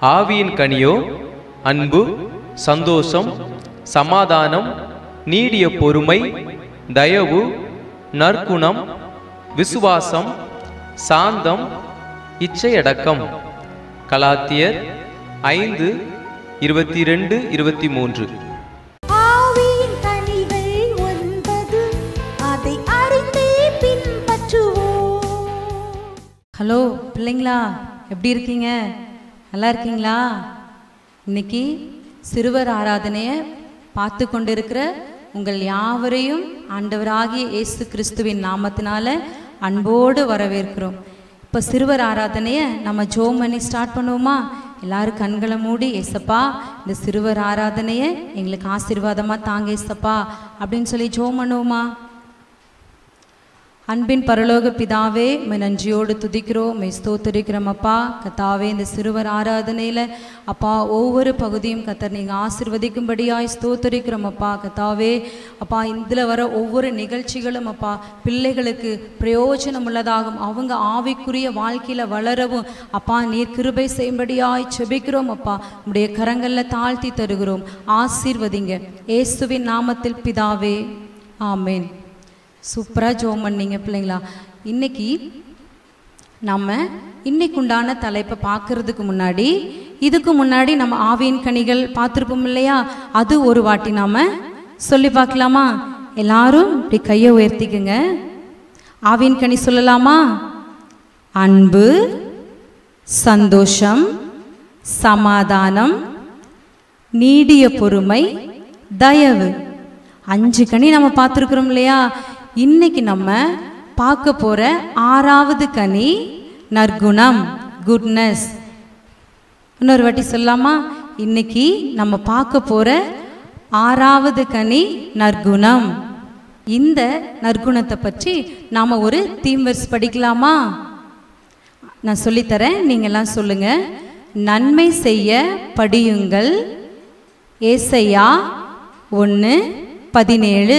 ஆவியின் கனியோ அன்பு சந்தோஷம் சமாதானம் நீடிய பொறுமை தயவு நற்குணம் விசுவாசம் சாந்தம் இச்சையடக்கம் கலாத்தியர் ஐந்து இருபத்தி ரெண்டு இருபத்தி மூன்று ஆவியின் கனிகள் ஒன்பது அதை அறிந்தே பின்பற்றுவோம் ஹலோ பிள்ளைங்களா எப்படி இருக்கீங்க நல்லா இருக்கீங்களா இன்னைக்கு சிறுவர் ஆராதனையை பார்த்து கொண்டிருக்கிற உங்கள் யாவரையும் ஆண்டவராகிய இயேசு கிறிஸ்துவின் நாமத்தினால அன்போடு வரவேற்கிறோம் இப்போ சிறுவர் ஆராதனையை நம்ம ஜோம் பண்ணி ஸ்டார்ட் பண்ணுவோமா எல்லாரும் கண்களை மூடி ஏசப்பா இந்த சிறுவர் ஆராதனையை எங்களுக்கு ஆசீர்வாதமாக தாங்க ஏசப்பா அப்படின்னு சொல்லி ஜோம் பண்ணுவோமா அன்பின் பரலோக பிதாவே உம்மை நன்றியோடு துதிக்கிறோம் உம்மை ஸ்தோத்தரிக்கிறோம் அப்பா கத்தாவே இந்த சிறுவர் ஆராதனையில் அப்பா ஒவ்வொரு பகுதியும் கத்தர் நீங்கள் ஆசிர்வதிக்கும்படியாய் ஸ்தோத்தரிக்கிறோம் அப்பா கத்தாவே அப்பா இதில் வர ஒவ்வொரு நிகழ்ச்சிகளும் அப்பா பிள்ளைகளுக்கு பிரயோஜனம் உள்ளதாகும் அவங்க ஆவிக்குரிய வாழ்க்கையில் வளரவும் அப்பா நீர் கிருபை செய்யும்படியாய் செபிக்கிறோம் அப்பா உடைய கரங்களில் தாழ்த்தி தருகிறோம் ஆசீர்வதிங்க இயேசுவின் நாமத்தில் பிதாவே ஆமேன் சூப்பராக ஜோம் பண்ணீங்க பிள்ளைங்களா இன்னைக்கு நம்ம இன்னைக்கு உண்டான தலைப்பை பார்க்கறதுக்கு முன்னாடி இதுக்கு முன்னாடி நம்ம ஆவியின் கனிகள் பார்த்துருப்போம் இல்லையா அது ஒரு வாட்டி நாம சொல்லி பார்க்கலாமா எல்லாரும் இப்படி கையை உயர்த்திக்குங்க ஆவியின் கனி சொல்லலாமா அன்பு சந்தோஷம் சமாதானம் நீடிய பொறுமை தயவு அஞ்சு கனி நம்ம பார்த்துருக்குறோம் இல்லையா இன்னைக்கு நம்ம பார்க்க போற ஆறாவது கனி நற்குணம் குட்னஸ் இன்னொரு வாட்டி சொல்லலாமா இன்னைக்கு நம்ம பார்க்க போற ஆறாவது கனி நற்குணம் இந்த நற்குணத்தை பற்றி நாம ஒரு தீம் வெர்ஸ் படிக்கலாமா நான் சொல்லித்தரேன் நீங்கள்லாம் சொல்லுங்க நன்மை செய்ய படியுங்கள் ஏசையா ஒன்று பதினேழு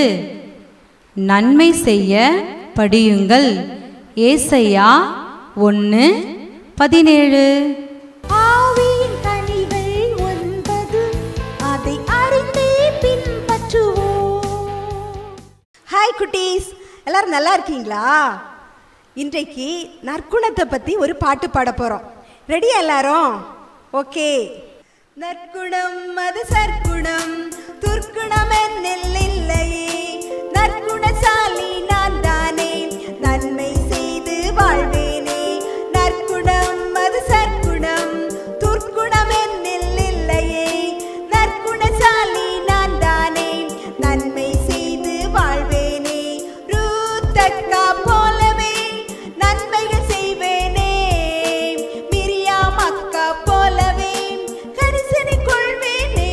நன்மை செய்ய படியுங்கள் ஏசையா ஒன்று பதினேழு ஆவியின் கனிகள் ஒன்பது அதை அறிந்தே பின்பற்றுவோம் ஹாய் குட்டீஸ் எல்லாரும் நல்லா இருக்கீங்களா இன்றைக்கு நற்குணத்தை பற்றி ஒரு பாட்டு பாட போகிறோம் ரெடியா எல்லாரும் ஓகே நற்குணம் அது சற்குணம் துர்க்குணம் என்னில் இல்லையே நற்குணசாலி நான் தானே நன்மை செய்து வாழ்வேனே நற்குணம் அது சற்குணம் துர்க்குணம் என்னில் இல்லையே நற்குணசாலி நான் தானே நன்மை செய்து வாழ்வேனே ரூத்தக்கா போலவே நன்மைகள் செய்வேனே மிரியாம் அக்கா போலவே கரிசனை கொள்வேனே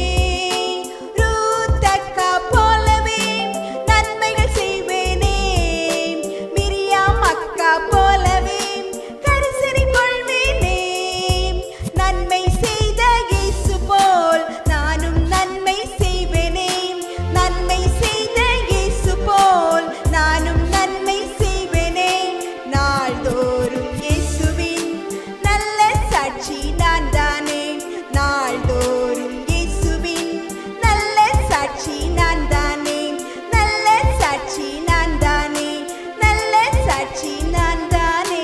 ரூத்தக்கா போலவே நன்மைகள் செய்வேனே மிரியாம் அக்கா போலவே கரிசனை கொள்வேனே நன்மை செய்த இயேசு போல் நானும் நன்மை செய்வேனே நன்மை செய்த இயேசு போல் நானும் நன்மை செய்வேனே நாள்தோறும் இயேசுவின் நல்ல சாட்சி நான் தானே நாள்தோறும் இயேசுவின் நல்ல சாட்சி நான் தானே நல்ல சாட்சி நான் தானே நல்ல சாட்சி நான் தானே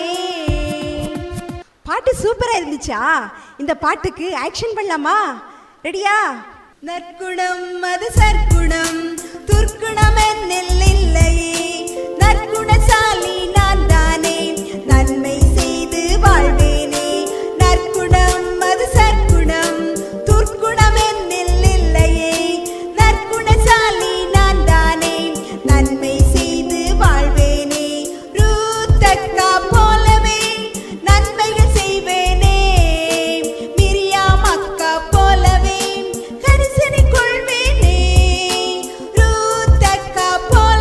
பாட்டு சூப்பரா இருந்துச்சா இந்த பாட்டுக்கு ஆக்ஷன் பண்ணலாமா ரெடியா நற்குணம் அது சற்குணம் துர்க்குணம் என்னில் இல்லையே நற்குணசாலி நான் தானே நன்மை செய்து வாழ்வேனே நற்குணம் அது சற்குணம் துர்க்குணம் என்னில் இல்லையே நற்குணசாலி நான் தானே நன்மை செய்து வாழ்வேனே ரூத்தக்கா போலவே நன்மைகள் செய்வேனே மிரியாம் அக்கா போலவே கரிசனை கொள்வேனே ரூத்தக்கா போல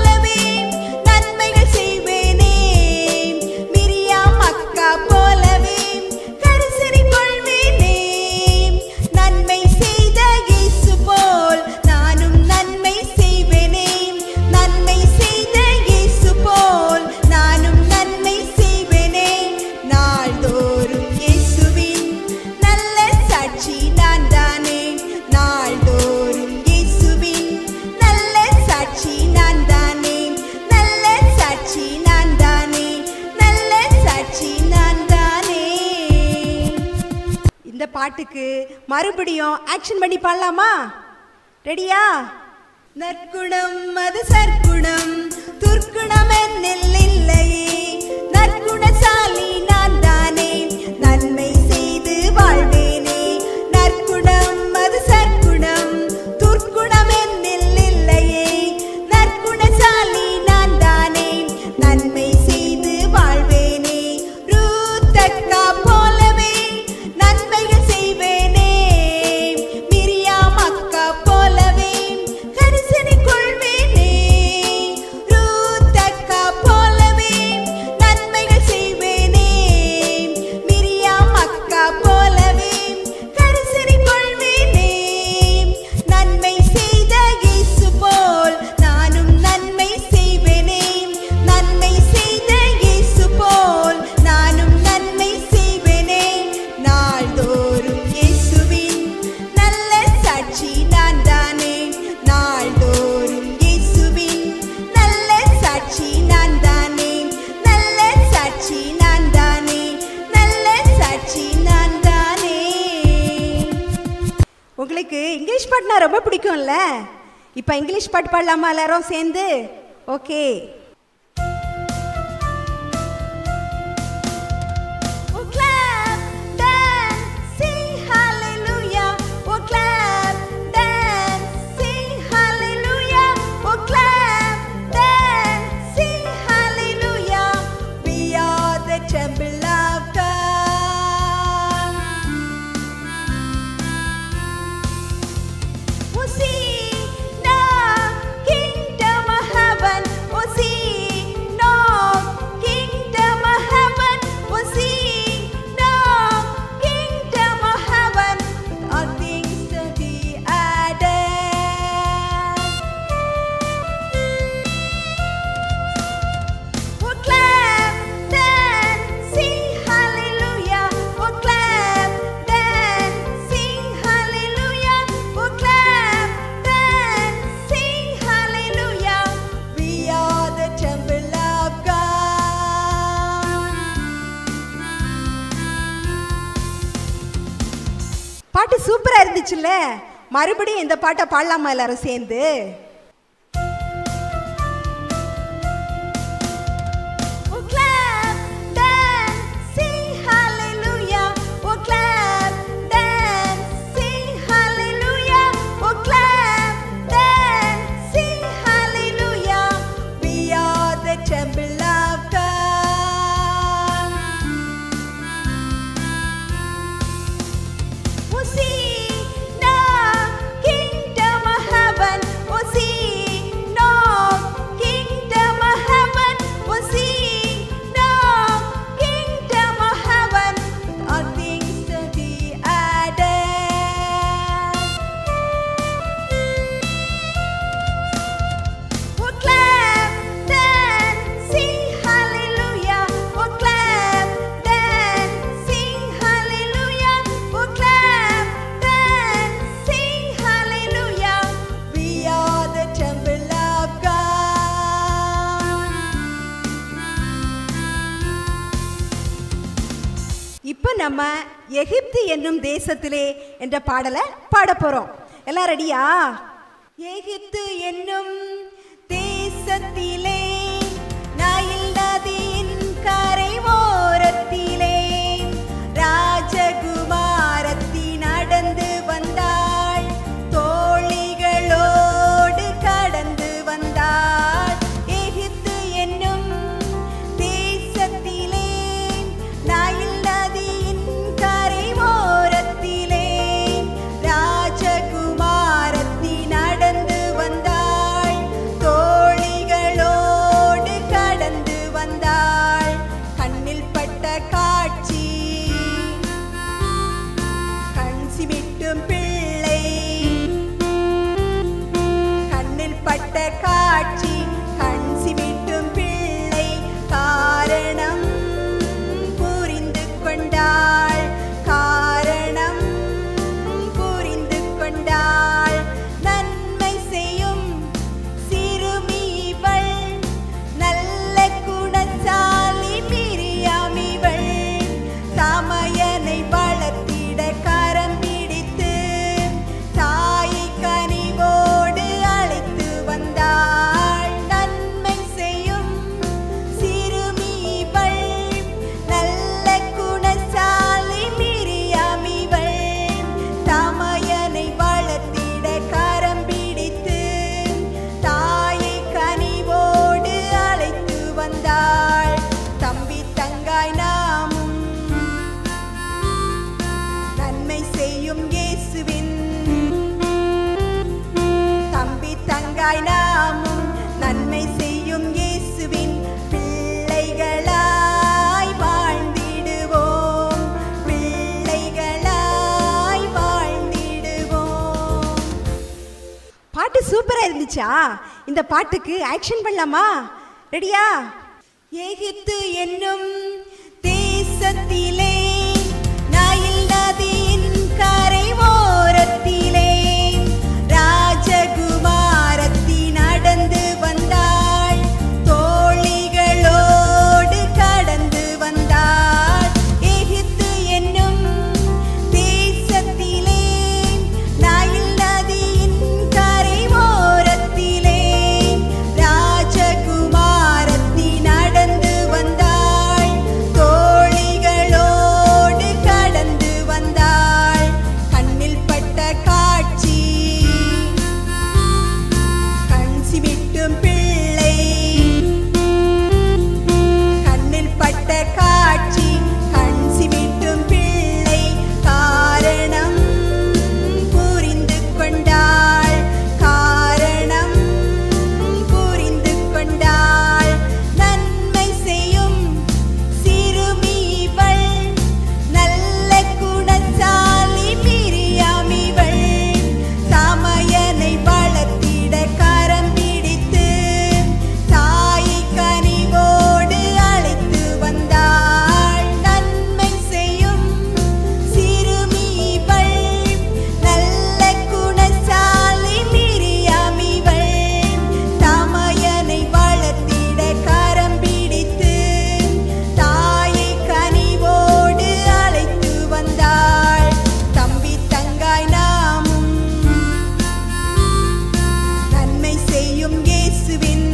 பாட்டுக்கு மறுபடியும் ஆக்ஷன் பண்ணி பாடலாமா ரெடியா நற்குணம் அது சற்குணம் துர்க்குணம் என்னில் இல்லையே நற்குணசாலி நான் தானே நன்மை செய்து வாழ்வேனே நற்குணம் அது சற்குணம் துர்க்குணம் என்னில் இல்லையே நற்குணசாலி நான் தானே நன்மை செய்து வாழ்வேனே ரூத்தக்கா போலவே நன்மைகள் செய்வேனே மிரியாம் அக்கா போலவே கரிசனை கொள்வேனே ரூத்தக்கா போலவே நன்மைகள் செய்வேனே மிரியாம் அக்கா போலவே கரிசனை கொள்வேனே நன்மை செய்த இயேசு போல் நானும் நன்மை செய்வேனே நன்மை செய்த இயேசு போல் நானும் நன்மை செய்வேனே நாள்தோறும் இயேசுவின் நல்ல சாட்சி நான் தானே நாள்தோறும் இயேசுவின் நல்ல சாட்சி நான் தானே நல்ல சாட்சி நான் தானே நல்ல சாட்சி நான் தானே உங்களுக்கு இங்கிலீஷ் பாட்டுனா ரொம்ப பிடிக்கும்ல இப்போ இங்கிலீஷ் பாட்டு பாடலாமா எல்லாரும் சேர்ந்து okay Oh, clap, dance, sing hallelujah. Oh, clap, dance, sing hallelujah. Oh, clap, dance, sing hallelujah. We are the temple of God. Oh, see the kingdom of heaven. Oh, see no kingdom of heaven. Oh, see no kingdom of heaven. All things to be added. Oh, clap, dance, sing hallelujah. Oh, clap, dance, sing hallelujah. Oh, clap, dance, sing hallelujah. We are the temple of God. பாட்டு சூப்பரா இருந்துச்சுல்ல மறுபடியும் இந்த பாட்டை பாடலாமா எல்லாரும் சேர்ந்து Oh, clap, dance, sing hallelujah. Oh, clap, dance, sing hallelujah. Oh, clap, dance, sing hallelujah. We are the temple of God. Oh, see the kingdom of heaven. Oh, see no kingdom of heaven. Oh, see no kingdom of heaven. All things to be added. Oh, clap, dance, sing hallelujah. Oh, clap, dance, sing hallelujah. Oh, clap, dance, sing hallelujah. We are the temple of God. இப்போ நம்ம எகிப்து என்னும் தேசத்திலே என்ற பாடலை பாட போறோம் எல்லாம் ரெடியா எகிப்து என்னும் தேசத்திலே நைல் நதியின் கரை ஓரத்திலே ராஜகுமாரத்தி நடந்து வந்தாள் தோழிகளோடு கடந்து வந்தாள் எகிப்து என்னும் தேசத்திலே நைல் நதியின் கரை ஓரத்திலே ராஜகுமாரத்தி நடந்து வந்தாள் தோழிகளோடு பாட்டு சூப்பராக இருந்துச்சா இந்த பாட்டுக்கு ஆக்ஷன் பண்ணலாமா ரெடியா எகிப்து என்னும் தேசத்திலே நாயில் நதியின் கரை ஓரத்திலே ராஜகுமாரத்தி நடந்து வந்தாள் தோழிகளோடு கடந்து வந்தாள் எகிப்து என்னும் தேசத்திலே நாயில் நதியின் கரை ஓரத்திலே ராஜகுமாரத்தி நடந்து வந்தாள் தோழிகளோடு கடந்து வந்தாள் கண்ணில் பட்ட காட்சி கண் சிமிட்டும் பிள்ளை கண்ணில் பட்ட காட்சி கண் சிமிட்டும் பிள்ளை காரணம் புரிந்து கொண்டாள் காரணம் புரிந்து கொண்டாள் நன்மை செய்யும் சிறுமிவள் நல்ல குணசாலி மிரியாமிவள் சமயனை வளர்த்திட கரம் பிடித்து தாயை கனிவோடு அழைத்து வந்தாள் நன்மை செய்யும் சிறுமிவள் நல்ல குணசாலி மிரியாமிவள் சமயனை வளர்த்திட கரம் பிடித்து தாயை கனிவோடு அழைத்து வந்தாள் தம்பி தங்காய் நாமும் நன்மை செய்யும் இயேசுவின்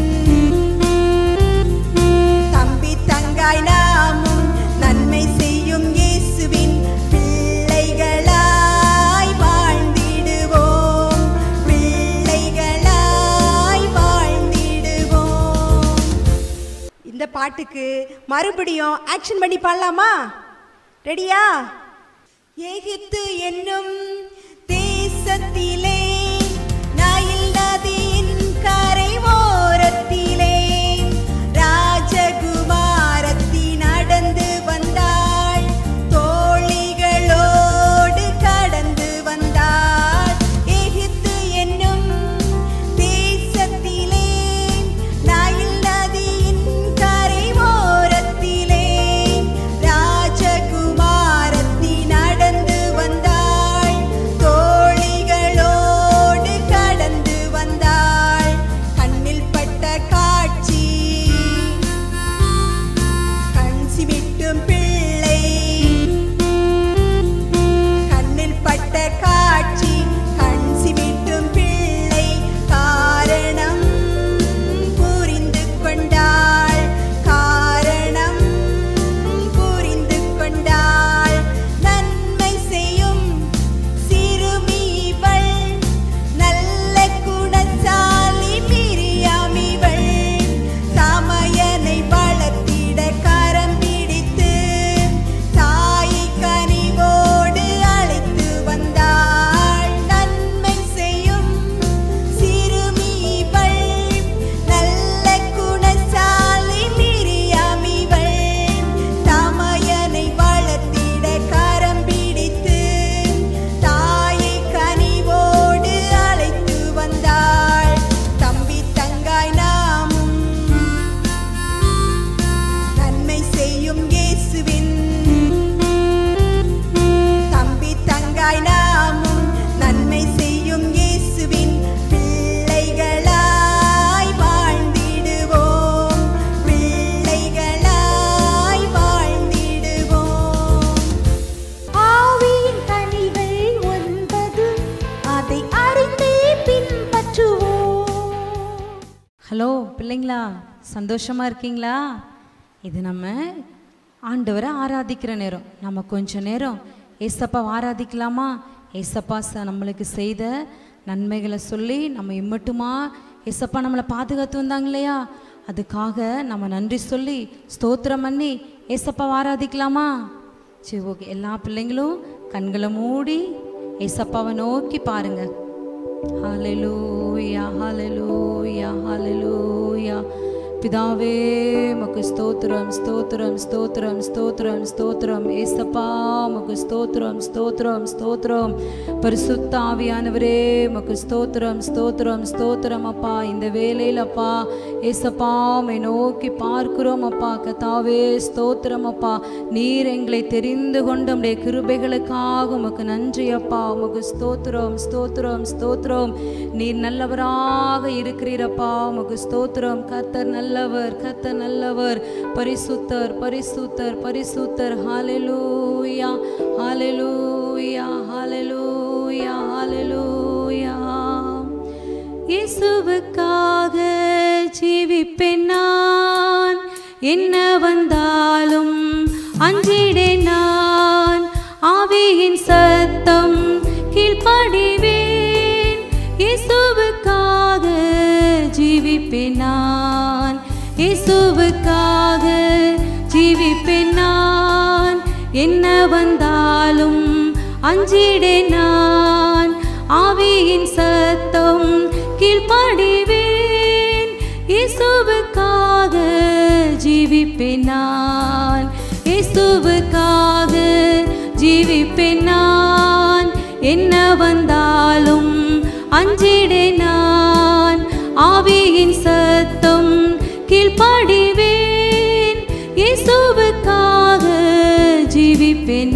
தம்பி தங்காய் நாமும் நன்மை செய்யும் இயேசுவின் பிள்ளைகளாய் வாழ்ந்திடுவோம் பிள்ளைகளாய் வாழ்ந்திடுவோம் இந்த பாட்டுக்கு மறுபடியும் ஆக்ஷன் பண்ணி பாடலாமா ரெடியா எகிப்து என்னும் தேசத்திலே நைல் நதியின் கரை ஓரத்திலே ராஜகுமாரத்தி நடந்து வந்தாள் தோழிகளோடு கடந்து வந்தாள் எகிப்து என்னும் தேசத்திலே நைல் நதியின் கரை ஓரத்திலே ராஜகுமாரத்தி நடந்து வந்தாள் தோழிகளோடு கடந்து வந்தாள் கண்ணில் பட்ட காட்சி கண் சிமிட்டும் பிள்ளை கண்ணில் பட்ட காட்சி கண் சிமிட்டும் பிள்ளை காரணம் புரிந்து கொண்டாள் காரணம் புரிந்து கொண்டாள் நன்மை செய்யும் சிறுமிவள் நல்ல குணசாலி மிரியாமிவள் சமயனை வளர்த்திட கரம் பிடித்து தாயை கனிவோடு அழைத்து வந்தாள் நன்மை செய்யும் சிறுமிவள் நல்ல குணசாலி மிரியாமிவள் சமயனை வளர்த்திட கரம் பிடித்து தாயை கனிவோடு அழைத்து வந்தாள் தம்பி தங்காய் நாமும் நன்மை செய்யும் இயேசுவின் தம்பி தங்காய் நாமும் நன்மை செய்யும் இயேசுவின் பிள்ளைகளாய் வாழ்ந்திடுவோம் பிள்ளைகளாய் வாழ்ந்திடுவோம் ஆவியின் கனிகள் ஒன்பது அதை அறிந்தே பின்பற்றுவோம் ஹலோ பிள்ளைங்களா சந்தோஷமா இருக்கீங்களா இது நம்ம ஆண்டவரை ஆராதிக்கிற நேரம் நம்ம கொஞ்ச நேரம் ஏசப்பா ஆராதிக்கலாமா ஏசப்பா ச நம்மளுக்கு செய்த நன்மைகளை சொல்லி நம்ம இம்மட்டுமா ஏசப்பா நம்மளை பாதுகாத்து வந்தாங்க இல்லையா அதுக்காக நம்ம நன்றி சொல்லி ஸ்தோத்திரம் பண்ணி ஏசப்பா ஆராதிக்கலாமா சரி ஓகே எல்லா பிள்ளைங்களும் கண்களை மூடி ஏசப்பாவை நோக்கி பாருங்க ஹalleluya ஹalleluya ஹalleluya பிதாவே மக்கு ஸ்தோத்திரம் ஸ்தோத்திரம் ஸ்தோத்திரம் ஸ்தோத்திரம் ஸ்தோத்திரம் ஏசப்பா மக்கு ஸ்தோத்திரம் ஸ்தோத்திரம் ஸ்தோத்திரம் பரிசுத்த ஆவியானவரே மக்கு ஸ்தோத்திரம் ஸ்தோத்திரம் ஸ்தோத்திரம் அப்பா இந்த வேலையில் அப்பா ஏசப்பா உம்மை நோக்கி பார்க்கிறோம் அப்பா கத்தாவே ஸ்தோத்திரம் அப்பா நீர் எங்களை தெரிந்து கொண்ட உடைய கிருபைகளுக்காக உமக்கு நன்றி அப்பா உமக்கு ஸ்தோத்திரம் ஸ்தோத்திரம் ஸ்தோத்திரம் நீர் நல்லவராக இருக்கிறீரப்பா உமக்கு ஸ்தோத்திரம் கர்த்தர் நல்லவர் கர்த்தர் நல்லவர் பரிசுத்தர் பரிசுத்தர் பரிசுத்தர் ஹalleluya ஹalleluya ஹalleluya ஹalleluya இயேசுவுக்காக ஜீவிப்பேன் நான் என்ன வந்தாலும் அஞ்சிடேன் நான் ஆவியின் சத்தம் கீழ்ப்படிவேன் இயேசுவுக்காக ஜீவிப்பேன் நான் இயேசுவுக்காக ஜீவிப்பேன் நான் என்ன வந்தாலும் அஞ்சிடேன் நான் ஆவியின் சத்தம் கீழ்ப்படிவேன் இயேசுவுக்காக ஜீவிப்பேன் நான் இயேசுவுக்காக ஜீவிப்பேன் நான் என்ன வந்தாலும் அஞ்சிடேன் நான் ஆவியின் சத்தம் கீழ்ப்படிவேன் இயேசுவுக்காக ஜீவிப்பேன்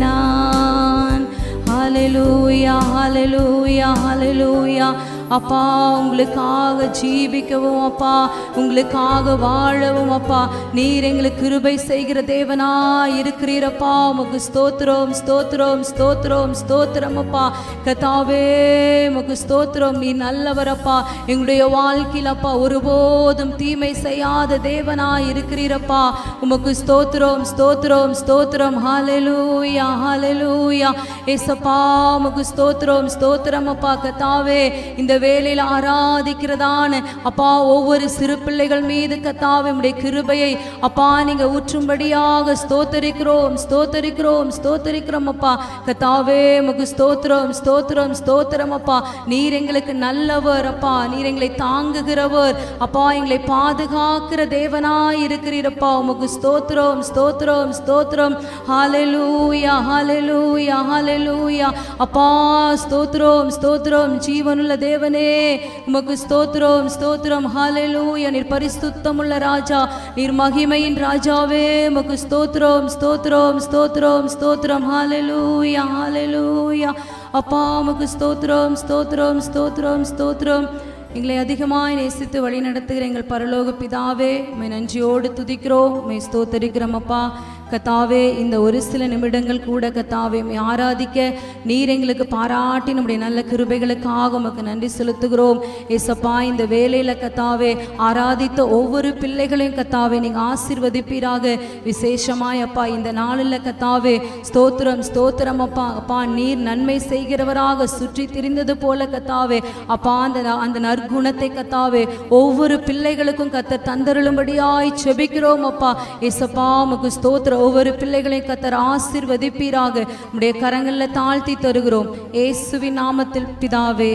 நான் ஹalleluya ஹalleluya ஹalleluya அப்பா உங்களுக்காக ஜீவிக்கவும் அப்பா உங்களுக்காக வாழவும் அப்பா நீர் எங்களுக்கு கிருபை செய்கிற தேவனா இருக்கிறீரப்பா உமக்கு ஸ்தோத்திரம் ஸ்தோத்திரம் ஸ்தோத்திரம் ஸ்தோத்திரம் அப்பா கத்தாவே உமக்கு ஸ்தோத்திரம் நீ நல்லவரப்பா எங்களுடைய வாழ்க்கையில் அப்பா ஒருபோதும் தீமை செய்யாத தேவனா இருக்கிறீரப்பா உமக்கு ஸ்தோத்திரம் ஸ்தோத்திரம் ஸ்தோத்திரம் ஹalleluya ஹalleluya ஏசப்பா உமக்கு ஸ்தோத்திரம் ஸ்தோத்திரம் அப்பா கத்தாவே இந்த வேளையில் ஆராதிக்கிறதான அப்பா ஒவ்வொரு சிறு பிள்ளைகள் மீது கத்தாவே உம்முடைய கிருபையை அப்பா நீங்க ஊற்றும்படியாக ஸ்தோத்தரிக்கிறோம் ஸ்தோத்தரிக்கிறோம் ஸ்தோத்தரிக்கிறோம் அப்பா கத்தாவே உமக்கு ஸ்தோத்திரம் ஸ்தோத்திரம் ஸ்தோத்திரம் அப்பா நீர் எங்களுக்கு நல்லவர் அப்பா நீர் எங்களை தாங்குகிறவர் அப்பா எங்களை பாதுகாக்கிற தேவனாய் இருக்கிறீரப்பா உமக்கு ஸ்தோத்திரம் ஸ்தோத்திரம் ஸ்தோத்திரம் ஹalleluya ஹalleluya ஹalleluya அப்பா ஸ்தோத்திரம் ஸ்தோத்திரம் ஜீவனுள்ள தேவனே உமக்கு ஸ்தோத்திரம் ஸ்தோத்திரம் ஹalleluya நீர் பரிசுத்தமுள்ள ராஜா நீர் மகிமையின் ராஜாவே உமக்கு ஸ்தோத்திரம் ஸ்தோத்திரம் ஸ்தோத்திரம் ஸ்தோத்திரம் ஹalleluya ஹalleluya அப்பா உமக்கு ஸ்தோத்திரம் ஸ்தோத்திரம் ஸ்தோத்திரம் ஸ்தோத்திரம் எங்களை அதிகமாய் நேசித்து வழி நடத்துகிற எங்கள் பரலோக பிதாவே மை நன்றியோடு துதிக்கிறோம் மை ஸ்தோத்தரிக்கிறோம் அப்பா கத்தாவே இந்த ஒரு சில நிமிடங்கள் கூட கத்தாவே உம்மை ஆராதிக்க நீர் எங்களுக்கு பாராட்டி நம்முடைய நல்ல கிருபைகளுக்காக உமக்கு நன்றி செலுத்துகிறோம் ஏசப்பா இந்த வேலையில் கத்தாவே ஆராதித்த ஒவ்வொரு பிள்ளைகளையும் கத்தாவே நீங்கள் ஆசீர்வதிப்பீராக விசேஷமாய் அப்பா இந்த நாளில் கத்தாவே ஸ்தோத்திரம் ஸ்தோத்திரம் அப்பா அப்பா நீர் நன்மை செய்கிறவராக சுற்றி திரிந்தது போல கத்தாவே அப்பா அந்த அந்த நற்குணத்தை கத்தாவே ஒவ்வொரு பிள்ளைகளுக்கும் கத்த தந்தருளும்படியாய் செபிக்கிறோம் அப்பா ஏசப்பா உமக்கு ஸ்தோத்திரம் ஒவ்வொரு பிள்ளைகளையும் கத்தர் ஆசீர்வதிப்பீராக உடைய கரங்களில் தாழ்த்தி தருகிறோம் இயேசுவின் நாமத்தில் பிதாவே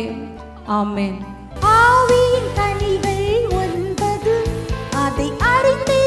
ஆமென் ஆவியின் கனிகள் ஒன்பது அதை அறிந்தே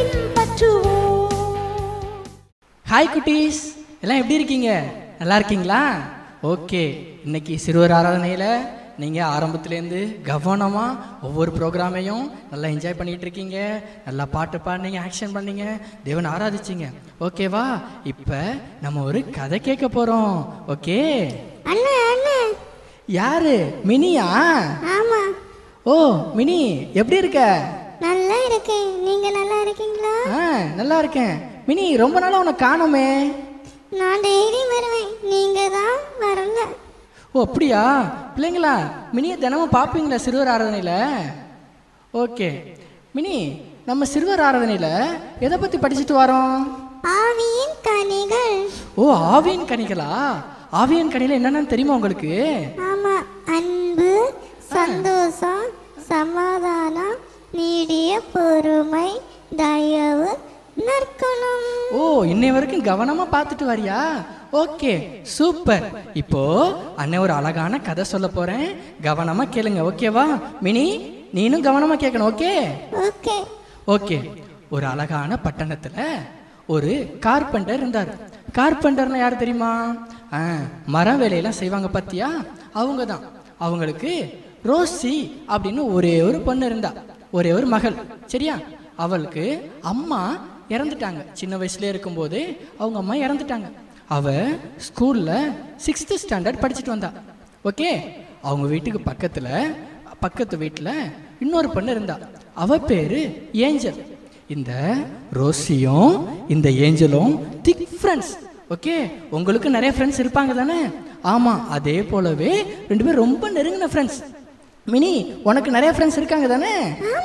பின்பற்றுவோம் ஹாய் குட்டீஸ் எல்லாம் எப்படி இருக்கீங்க நல்லா இருக்கீங்களா ஓகே இன்னைக்கு சிறுவர் ஆராதனையில் நீங்கள் ஆரம்பத்துலேருந்து கவனமாக ஒவ்வொரு ப்ரோக்ராமையும் நல்லா என்ஜாய் பண்ணிட்டு இருக்கீங்க நல்லா பாட்டு பாடினீங்க ஆக்ஷன் பண்ணீங்க தேவன் ஆராதிச்சிங்க ஓகேவா இப்போ நம்ம ஒரு கதை கேட்க போகிறோம் ஓகே அண்ணா அண்ணா யாரு மினியா ஆமா ஓ மினி எப்படி இருக்க நல்லா இருக்கேன் நீங்க நல்லா இருக்கீங்களா ஆ நல்லா இருக்கேன் மினி ரொம்ப நாளாக உன்னை காணோமே நான் டெய்லி வருவேன் நீங்க தான் வரல ஓ அப்படியா பிள்ளைங்களா மினியை தினமும் பார்ப்பீங்களா சிறுவர் ஆராதனையில் ஓகே மினி நம்ம சிறுவர் ஆராதனையில் எதை பற்றி படிச்சுட்டு வரோம் ஆவியின் கனிகள் ஓ ஆவியன் கனிகளா ஆவியன் கனியில் என்னென்னு தெரியுமா உங்களுக்கு ஆமா அன்பு சந்தோஷம் சமாதானம் நீடிய பொறுமை தயவு நற்குணம் ஓ இன்னை வரைக்கும் கவனமாக பார்த்துட்டு வரியா ஓகே சூப்பர் இப்போ அண்ணன் ஒரு அழகான கதை சொல்ல போகிறேன் கவனமாக கேளுங்க ஓகேவா மினி நீனும் கவனமாக கேட்கணும் ஓகே ஓகே ஓகே ஒரு அழகான பட்டணத்துல ஒரு கார்பெண்டர் இருந்தார் கார்பெண்டர்னா யார் தெரியுமா ஆ, மரம் வேலையெல்லாம் செய்வாங்க பார்த்தியா அவங்க தான் அவங்களுக்கு ரோசி அப்படின்னு ஒரே ஒரு பொண்ணு இருந்தா ஒரே ஒரு மகள் சரியா அவளுக்கு அம்மா இறந்துட்டாங்க சின்ன வயசுல இருக்கும்போது அவங்க அம்மா இறந்துட்டாங்க அவ ஸ்கூல்ல சிக்ஸ்த் ஸ்டாண்டர்ட் படிச்சுட்டு வந்தா ஓகே அவங்க வீட்டுக்கு பக்கத்துல பக்கத்து வீட்டில் இன்னொரு பொண்ணு இருந்தா அவ பேரு ஏஞ்சல் இந்த ரோசியும் இந்த ஏஞ்சலும் திக் ஃப்ரெண்ட்ஸ் ஓகே உங்களுக்கு நிறைய ஃப்ரெண்ட்ஸ் இருப்பாங்க தானே ஆமா அதே போலவே ரெண்டு பேரும் ரொம்ப நெருங்கின ஃப்ரெண்ட்ஸ் மினி உனக்கு நிறைய ஃப்ரெண்ட்ஸ் இருக்காங்க தானே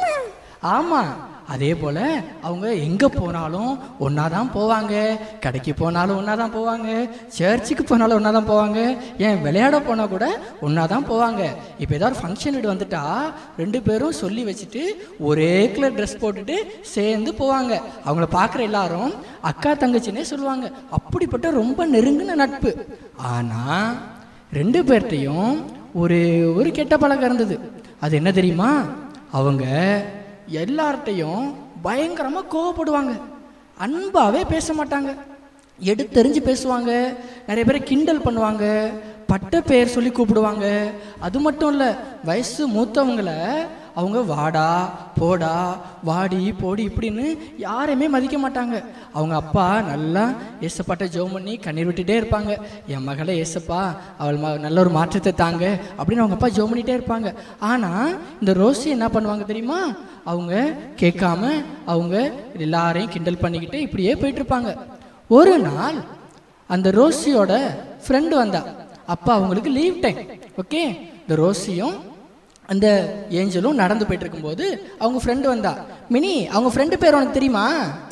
ஆமா அதே போல அவங்க எங்க போனாலும் ஒன்னா தான் போவாங்க கடைக்கு போனாலும் ஒன்னா தான் போவாங்க சர்ச்சுக்கு போனாலும் ஒன்னா தான் போவாங்க ஏன் விளையாட போனா கூட ஒன்னா தான் போவாங்க இப்போ ஏதாவது ஃபங்க்ஷன் வீடு வந்துட்டா ரெண்டு பேரும் சொல்லி வச்சுட்டு ஒரே கலர் ட்ரெஸ் போட்டுட்டு சேர்ந்து போவாங்க அவங்கள பார்க்குற எல்லாரும் அக்கா தங்கச்சின்னே சொல்லுவாங்க அப்படிப்பட்ட ரொம்ப நெருங்கின நட்பு ஆனா ரெண்டு பேர்ட்டையும் ஒரு ஒரு கெட்ட பழக்கம் இருந்தது அது என்ன தெரியுமா அவங்க எல்லார்ட்டையும் பயங்கரமா கோவப்படுவாங்க அன்பாவே பேச மாட்டாங்க எடுத்தெறிஞ்சு பேசுவாங்க நிறைய பேரை கிண்டல் பண்ணுவாங்க பட்ட பெயர் சொல்லி கூப்பிடுவாங்க அது மட்டும் இல்லை வயசு மூத்தவங்கள அவங்க வாடா போடா வாடி போடி இப்படின்னு யாரையுமே மதிக்க மாட்டாங்க அவங்க அப்பா நல்லா ஏசப்பாட்ட ஜெபம் பண்ணி கண்ணீர் விட்டுட்டே இருப்பாங்க என் மகளை ஏசப்பா அவள் ம நல்ல ஒரு மாற்றத்தை தாங்க அப்படின்னு அவங்க அப்பா ஜெபம் பண்ணிட்டே இருப்பாங்க ஆனால் இந்த ரோசி என்ன பண்ணுவாங்க தெரியுமா அவங்க கேட்காம அவங்க எல்லாரையும் கிண்டல் பண்ணிக்கிட்டு இப்படியே போயிட்டு இருப்பாங்க ஒரு நாள் அந்த ரோசியோட ஃப்ரெண்டு வந்தா அப்பா அவங்களுக்கு லீவ் டைம் ஓகே இந்த ரோசியும் அந்த ஏஞ்சலும் நடந்து போயிட்டு இருக்கும்போது அவங்க ஃப்ரெண்டு வந்தா மினி அவங்க ஃப்ரெண்டு பேர் உனக்கு தெரியுமா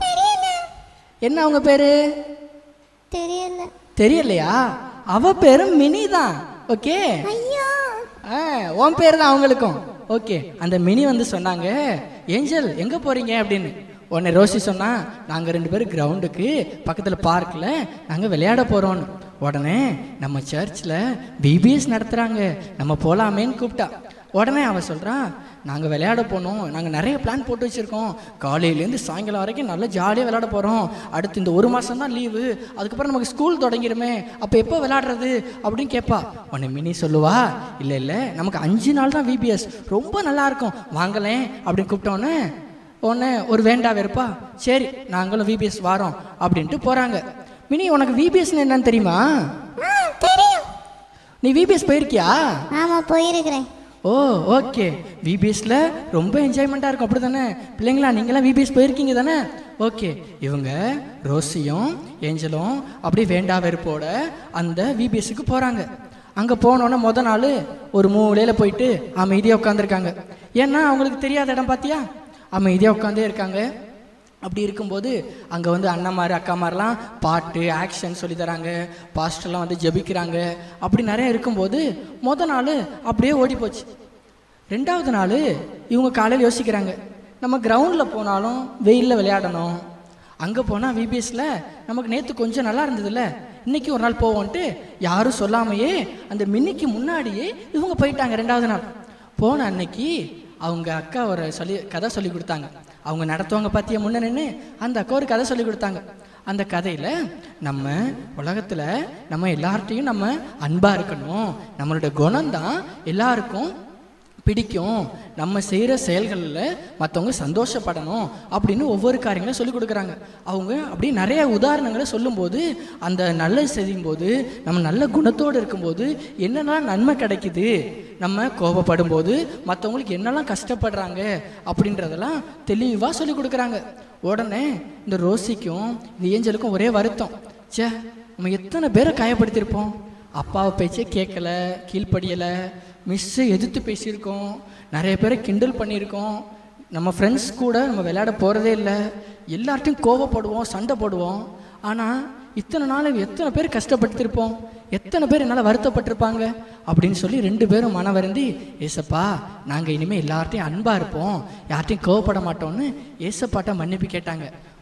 என்ன அவங்க பேரு தெரியல தெரியலையா அவ பேரு மினி தான் ஓகே ஐயோ ஆ உன் பேர் தான் அவங்களுக்கும் ஓகே அந்த மினி வந்து சொன்னாங்க ஏஞ்சல் எங்க போறீங்க அப்படின்னு உடனே ரோசி சொன்னா நாங்க ரெண்டு பேரும் கிரவுண்டுக்கு பக்கத்துல பார்க்ல நாங்க விளையாட போறோம்னு உடனே நம்ம சர்ச்சில் பிபிஎஸ் நடத்துறாங்க நம்ம போலாமேன்னு கூப்பிட்டா உடனே அவ சொல்றான் நாங்க விளையாட போனோம் நாங்க நிறைய பிளான் போட்டு வச்சிருக்கோம் காலையிலேருந்து சாயங்காலம் வரைக்கும் நல்லா ஜாலியாக விளையாட போறோம் அடுத்து இந்த ஒரு மாசம் தான் லீவு அதுக்கப்புறம் நமக்கு ஸ்கூல் தொடங்கிருமே அப்போ எப்போ விளையாடுறது அப்படின்னு கேட்பா உன்னை மினி சொல்லுவா இல்லை இல்லை நமக்கு அஞ்சு நாள் தான் விபிஎஸ் ரொம்ப நல்லா இருக்கும் வாங்கலேன் அப்படின்னு கூப்பிட்டோன்னே உடனே ஒரு வேண்டா வெறுப்பா சரி நாங்களும் விபிஎஸ் வாரோம் அப்படின்ட்டு போறாங்க மினி உனக்கு விபிஎஸ்னு என்னன்னு தெரியுமா ஆ தெரியும் நீ விபிஎஸ் போயிருக்கியா ஆமா போயிருக்கிறேன் ஓ ஓகே விபிஎஸ்ல ரொம்ப என்ஜாய்மெண்ட்டாக இருக்கும் அப்படி தானே பிள்ளைங்களா நீங்களாம் விபிஎஸ் போயிருக்கீங்க தானே ஓகே இவங்க ரோசியும் ஏஞ்சலும் அப்படியே வேண்டா வெறுப்போட அந்த விபிஎஸ்க்கு போகிறாங்க அங்கே போனோன்னே முத நாள் ஒரு மூலையில் போயிட்டு அமைதியாக உட்காந்துருக்காங்க ஏன்னா அவங்களுக்கு தெரியாத இடம் பார்த்தியா அமைதியாக உட்காந்தே இருக்காங்க அப்படி இருக்கும்போது அங்கே வந்து அண்ணன்மார் அக்காமாரெலாம் பாட்டு ஆக்ஷன் சொல்லி தராங்க பாஸ்டர்லாம் வந்து ஜெபிக்கிறாங்க அப்படி நிறைய இருக்கும்போது முத நாள் அப்படியே ஓடி போச்சு ரெண்டாவது நாள் இவங்க காலையில் யோசிக்கிறாங்க நம்ம கிரவுண்டில் போனாலும் வெயிலில் விளையாடணும் அங்கே போனால் விபிஎஸ்ல நமக்கு நேற்று கொஞ்சம் நல்லா இருந்ததுல்ல இன்னைக்கு ஒரு நாள் போவோன்ட்டு யாரும் சொல்லாமையே அந்த மின்னிக்கு முன்னாடியே இவங்க போயிட்டாங்க ரெண்டாவது நாள் போன அன்னைக்கு அவங்க அக்கா ஒரு சொல்லி கதை சொல்லி கொடுத்தாங்க அவங்க நடத்துவாங்க பார்த்தியா முன்ன நின்று அந்த அக்கா ஒரு கதை சொல்லி கொடுத்தாங்க அந்த கதையில் நம்ம உலகத்தில் நம்ம எல்லார்ட்டையும் நம்ம அன்பாக இருக்கணும் நம்மளோட குணம் தான் எல்லாருக்கும் பிடிக்கும் நம்ம செய்கிற செயல்களில் மற்றவங்க சந்தோஷப்படணும் அப்படின்னு ஒவ்வொரு காரியங்களும் சொல்லிக் கொடுக்குறாங்க அவங்க அப்படி நிறைய உதாரணங்களை சொல்லும்போது அந்த நல்லது செய்யும்போது நம்ம நல்ல குணத்தோடு இருக்கும்போது என்னெல்லாம் நன்மை கிடைக்குது நம்ம கோபப்படும் போது மற்றவங்களுக்கு என்னெல்லாம் கஷ்டப்படுறாங்க அப்படின்றதெல்லாம் தெளிவாக சொல்லிக் கொடுக்குறாங்க உடனே இந்த ரோசிக்கும் இந்த ஏஞ்சலுக்கும் ஒரே வருத்தம் ச்சே நம்ம எத்தனை பேரை காயப்படுத்தியிருப்போம் அப்பாவை பேச்சே கேட்கல கீழ்ப்படியலை மிஸ்ஸை எதிர்த்து பேசியிருக்கோம் நிறைய பேரை கிண்டல் பண்ணியிருக்கோம் நம்ம ஃப்ரெண்ட்ஸ் கூட நம்ம விளையாட போகிறதே இல்லை எல்லார்ட்டையும் கோவப்படுவோம் சண்டை போடுவோம் ஆனால் இத்தனை நாள் எத்தனை பேர் கஷ்டப்பட்டுருப்போம் எத்தனை பேர் என்னால் வருத்தப்பட்டிருப்பாங்க அப்படின்னு சொல்லி ரெண்டு பேரும் மன வருந்தி ஏசப்பா நாங்கள் இனிமேல் எல்லார்ட்டையும் அன்பாக இருப்போம் யார்ட்டையும் கோவப்பட மாட்டோம்னு ஏசப்பாட்ட மன்னிப்பு கேட்டாங்க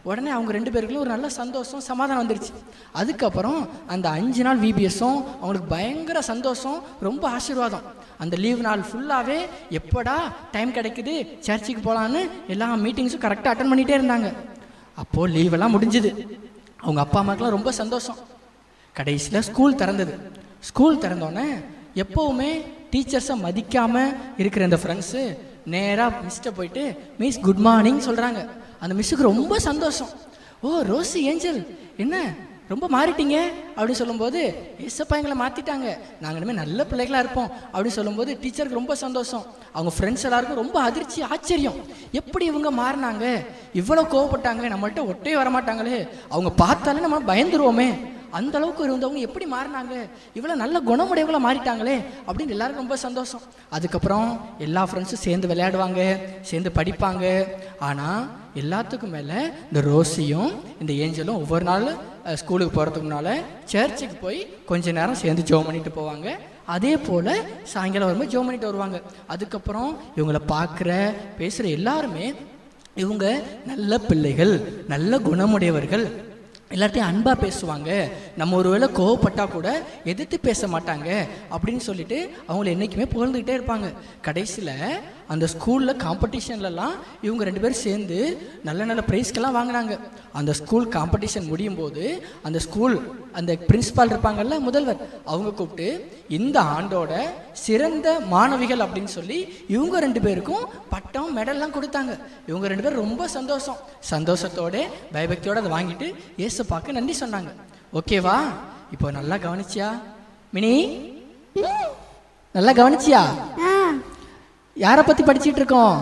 உடனே அவங்க ரெண்டு பேருக்குள்ள ஒரு நல்ல சந்தோஷம் சமாதானம் வந்துருச்சு அதுக்கப்புறம் அந்த அஞ்சு நாள் விபிஎஸும் அவங்களுக்கு பயங்கர சந்தோஷம் ரொம்ப ஆசீர்வாதம் அந்த லீவ் நாள் ஃபுல்லாகவே எப்படா டைம் கிடைக்குது சர்ச்சுக்கு போகலான்னு எல்லா மீட்டிங்ஸும் கரெக்டாக அட்டன் பண்ணிகிட்டே இருந்தாங்க அப்போது லீவெல்லாம் முடிஞ்சுது அவங்க அப்பா அம்மாக்கெல்லாம் ரொம்ப சந்தோஷம் கடைசியில் ஸ்கூல் திறந்தது ஸ்கூல் திறந்தோடனே எப்போவுமே டீச்சர்ஸை மதிக்காமல் இருக்கிற இந்த ஃப்ரெண்ட்ஸு நேராக மிஸ்ட்டை போயிட்டு மிஸ் குட் மார்னிங் சொல்கிறாங்க அந்த மிஸ்ஸுக்கு ரொம்ப சந்தோஷம் ஓ ரோசி ஏஞ்சல் என்ன ரொம்ப மாறிட்டீங்க அப்படின்னு சொல்லும்போது எஸ்ஸப்பா எங்களை மாற்றிட்டாங்க நாங்கள் இனிமேல் நல்ல பிள்ளைகளாக இருப்போம் அப்படின்னு சொல்லும்போது டீச்சருக்கு ரொம்ப சந்தோஷம் அவங்க ஃப்ரெண்ட்ஸ் எல்லாருக்கும் ரொம்ப அதிர்ச்சி ஆச்சரியம் எப்படி இவங்க மாறினாங்க இவ்வளோ கோவப்பட்டாங்க நம்மள்ட்ட ஒட்டே வரமாட்டாங்களே அவங்க பார்த்தாலே நம்ம பயந்துருவோமே அந்த அளவுக்கு இருந்தவங்க எப்படி மாறினாங்க இவ்வளோ நல்ல குணமுடையவங்கள மாறிட்டாங்களே அப்படின்னு எல்லாருக்கும் ரொம்ப சந்தோஷம் அதுக்கப்புறம் எல்லா ஃப்ரெண்ட்ஸும் சேர்ந்து விளையாடுவாங்க சேர்ந்து படிப்பாங்க ஆனால் எல்லாத்துக்கும் மேலே இந்த ரோசியும் இந்த ஏஞ்சலும் ஒவ்வொரு நாள் அஹ், ஸ்கூலுக்கு போகிறதுக்கு முன்னால் சர்ச்சுக்கு போய் கொஞ்ச நேரம் சேர்ந்து ஜோம் பண்ணிட்டு போவாங்க அதே போல் சாயங்காலம் வரும்போது ஜோம் பண்ணிட்டு வருவாங்க அதுக்கப்புறம் இவங்கள பார்க்குற பேசுகிற எல்லாருமே இவங்க நல்ல பிள்ளைகள் நல்ல குணமுடையவர்கள் எல்லார்ட்டையும் அன்பாக பேசுவாங்க நம்ம ஒருவேளை கோவப்பட்டா கூட எதிர்த்து பேச மாட்டாங்க அப்படின்னு சொல்லிட்டு அவங்கள என்றைக்குமே புகழ்ந்துக்கிட்டே இருப்பாங்க கடைசியில் அந்த ஸ்கூலில் காம்படிஷன்லலாம் இவங்க ரெண்டு பேரும் சேர்ந்து நல்ல நல்ல ப்ரைஸ்க்கெல்லாம் வாங்கினாங்க அந்த ஸ்கூல் காம்படிஷன் முடியும் போது அந்த ஸ்கூல் அந்த பிரின்சிபால் இருப்பாங்கல்ல முதல்வர் அவங்க கூப்பிட்டு இந்த ஆண்டோட சிறந்த மாணவிகள் அப்படின்னு சொல்லி இவங்க ரெண்டு பேருக்கும் பட்டம் மெடல்லாம் கொடுத்தாங்க இவங்க ரெண்டு பேரும் ரொம்ப சந்தோஷம் சந்தோஷத்தோட பயபக்தியோட அதை வாங்கிட்டு ஏசப்பாக்கு நன்றி சொன்னாங்க ஓகேவா இப்போ நல்லா கவனிச்சியா மினி நல்லா கவனிச்சியா ஆ யாரை பத்தி படிச்சிட்டு இருக்கோம்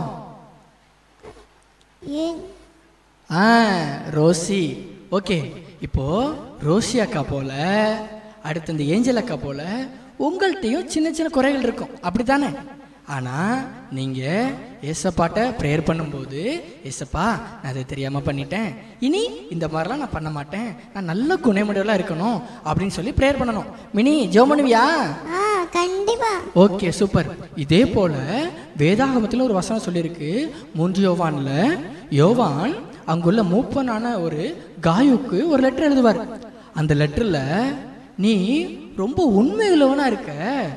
ஏன் ஆ ரோசி ஓகே இப்போ ரோசி அக்கா போல அடுத்து இந்த ஏஞ்சல் அக்கா போல உங்கள்கிட்டயும் சின்ன சின்ன குறைகள் இருக்கும் அப்படித்தானே ஆனால் நீங்கள் ஏசப்பாட்ட ப்ரேயர் பண்ணும்போது ஏசப்பா நான் அதை தெரியாமல் பண்ணிட்டேன் இனி இந்த மாதிரிலாம் நான் பண்ண மாட்டேன் நான் நல்ல குணமுடையவளாக இருக்கணும் அப்படின்னு சொல்லி ப்ரேயர் பண்ணணும் மினி ஜோ பண்ணுவியா ஆ கண்டிப்பா ஓகே சூப்பர் இதே போல வேதாகமத்தில் ஒரு வசனம் சொல்லியிருக்கு மூன்று யோவான்ல யோவான் அங்குள்ள மூப்பனான ஒரு காயுக்கு ஒரு லெட்டர் எழுதுவார் அந்த லெட்டர்ல நீ ரொம்ப உண்மையுள்ளவனா இருக்க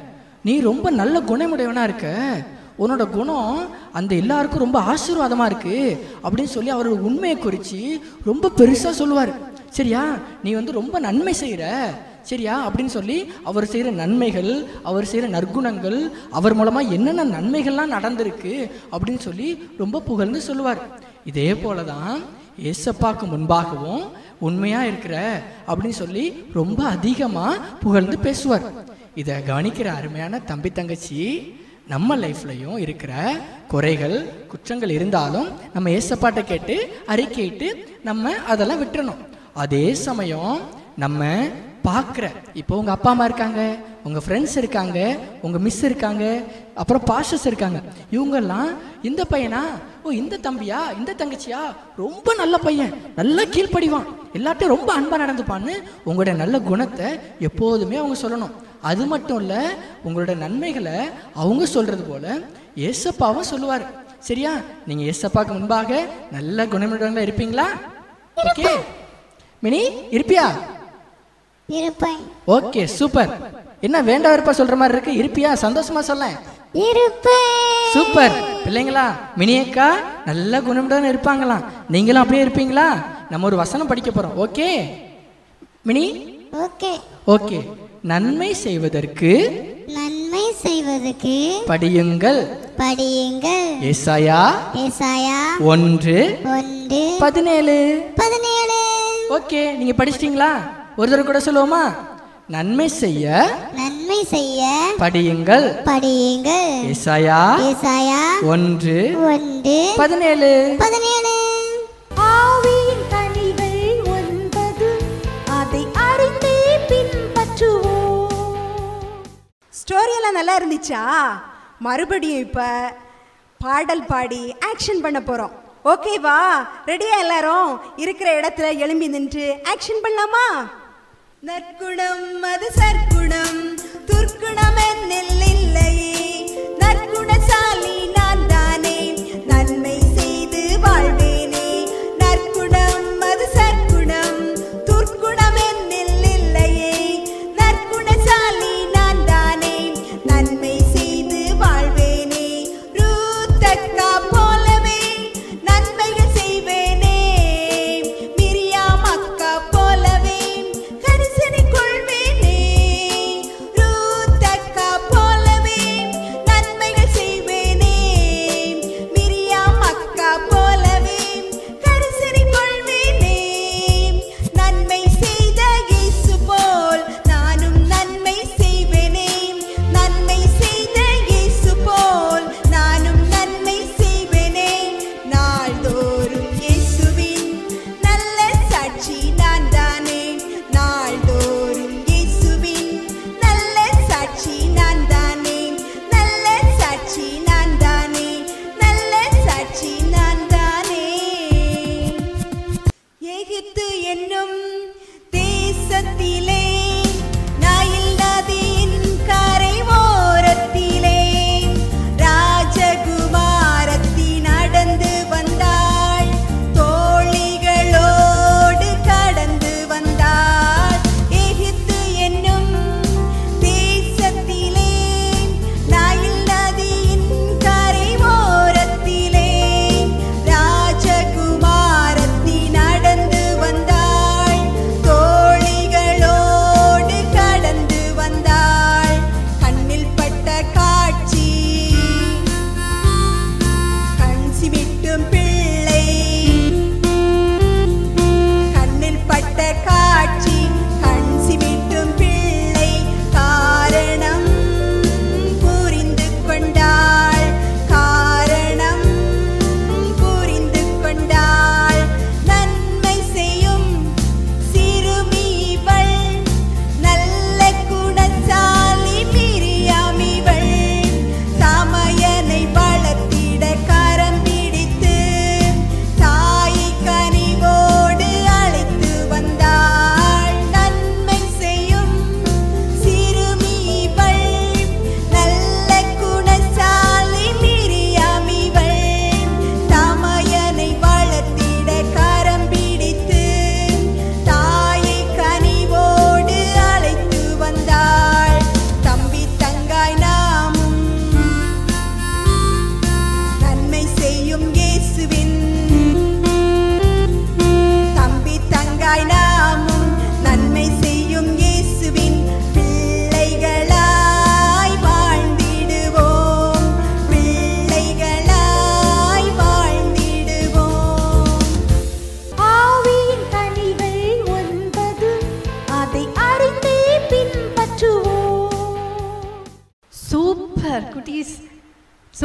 நீ ரொம்ப நல்ல குணமுடையவனா இருக்க உன்னோட குணம் அந்த எல்லாருக்கும் ரொம்ப ஆசீர்வாதமா இருக்கு அப்படின்னு சொல்லி அவரோட உண்மையை குறித்து ரொம்ப பெருசா சொல்லுவார் சரியா நீ வந்து ரொம்ப நன்மை செய்கிற சரியா அப்படின்னு சொல்லி அவர் செய்கிற நன்மைகள் அவர் செய்கிற நற்குணங்கள் அவர் மூலமாக என்னென்ன நன்மைகள்லாம் நடந்திருக்கு அப்படின்னு சொல்லி ரொம்ப புகழ்ந்து சொல்லுவார் இதே போல தான் ஏசப்பாக்கு முன்பாகவும் உண்மையாக இருக்கிற அப்படின்னு சொல்லி ரொம்ப அதிகமாக புகழ்ந்து பேசுவார் இதை கவனிக்கிற அருமையான தம்பி தங்கச்சி நம்ம லைஃப்லையும் இருக்கிற குறைகள் குற்றங்கள் இருந்தாலும் நம்ம ஏசப்பாட்டை கேட்டு அறிக்கையிட்டு நம்ம அதெல்லாம் விட்டுறணும் அதே சமயம் நம்ம பார்க்குற இப்போ உங்கள் அப்பா அம்மா இருக்காங்க உங்கள் ஃப்ரெண்ட்ஸ் இருக்காங்க உங்கள் மிஸ் இருக்காங்க அப்புறம் பாஸ்டர்ஸ் இருக்காங்க இவங்கெல்லாம் இந்த பையனா ஓ இந்த தம்பியா இந்த தங்கச்சியா ரொம்ப நல்ல பையன் நல்லா கீழ்ப்படிவான் எல்லார்ட்டையும் ரொம்ப அன்பாக நடந்துப்பான்னு உங்களுடைய நல்ல குணத்தை எப்போதுமே அவங்க சொல்லணும் அது மட்டும் இல்லை உங்களோட நன்மைகளை அவங்க சொல்கிறது போல ஏசப்பாவும் சொல்லுவார் சரியா நீங்கள் ஏசப்பாக்கு முன்பாக நல்ல குணமுள்ளவங்களா இருப்பீங்களா ஓகே மினி இருப்பியா இருப்பேன் ஓகே சூப்பர் என்ன வேண்டாம் இருப்பா சொல்ற மாதிரி இருக்கு இருப்பியா சந்தோஷமா சொல்ல இருப்பேன் சூப்பர் பிள்ளைங்களா மினியக்கா நல்ல குணமுடன் இருப்பாங்களாம் நீங்களும் அப்படியே இருப்பீங்களா நம்ம ஒரு வசனம் படிக்க போறோம் ஓகே மினி ஓகே ஓகே நன்மை செய்வதற்கு நன்மை செய்வதற்கு படியுங்கள் படியுங்கள் ஏசாயா ஏசாயா ஒன்று ஒன்று பதினேழு பதினேழு ஓகே நீங்க படிச்சிட்டீங்களா ஒரு தடவை கூட சொல்லுவோமா நன்மை செய்ய நன்மை செய்ய படியுங்கள் படியுங்கள் ஏசாயா ஏசாயா ஒன்று ஒன்று பதினேழு பதினேழு ஆவியின் கனிகள் ஒன்பது அதை அறிந்தே பின்பற்றுவோம் ஸ்டோரியெல்லாம் நல்லா இருந்துச்சா மறுபடியும் இப்போ பாடல் பாடி ஆக்ஷன் பண்ண போகிறோம் ஓகேவா ரெடியா எல்லாரும் இருக்கிற இடத்துல எழும்பி நின்று ஆக்ஷன் பண்ணலாமா நற்குணம் அது சற்குணம் துர்க்குணம் என்னில் இல்லையே நற்குணசாலி நான் தானே நன்மை செய்து வாழ்வேனே நற்குணம்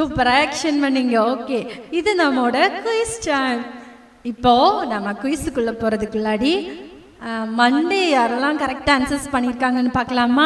சூப்பர் ஆக்ஷன் பண்ணீங்க ஓகே இது நம்மோட குயிஸ் டைம் இப்போ நம்ம குயிஸுக்குள்ள போறதுக்குள்ளாடி மண்டே யாரெல்லாம் கரெக்டாக ஆன்சர்ஸ் பண்ணியிருக்காங்கன்னு பார்க்கலாமா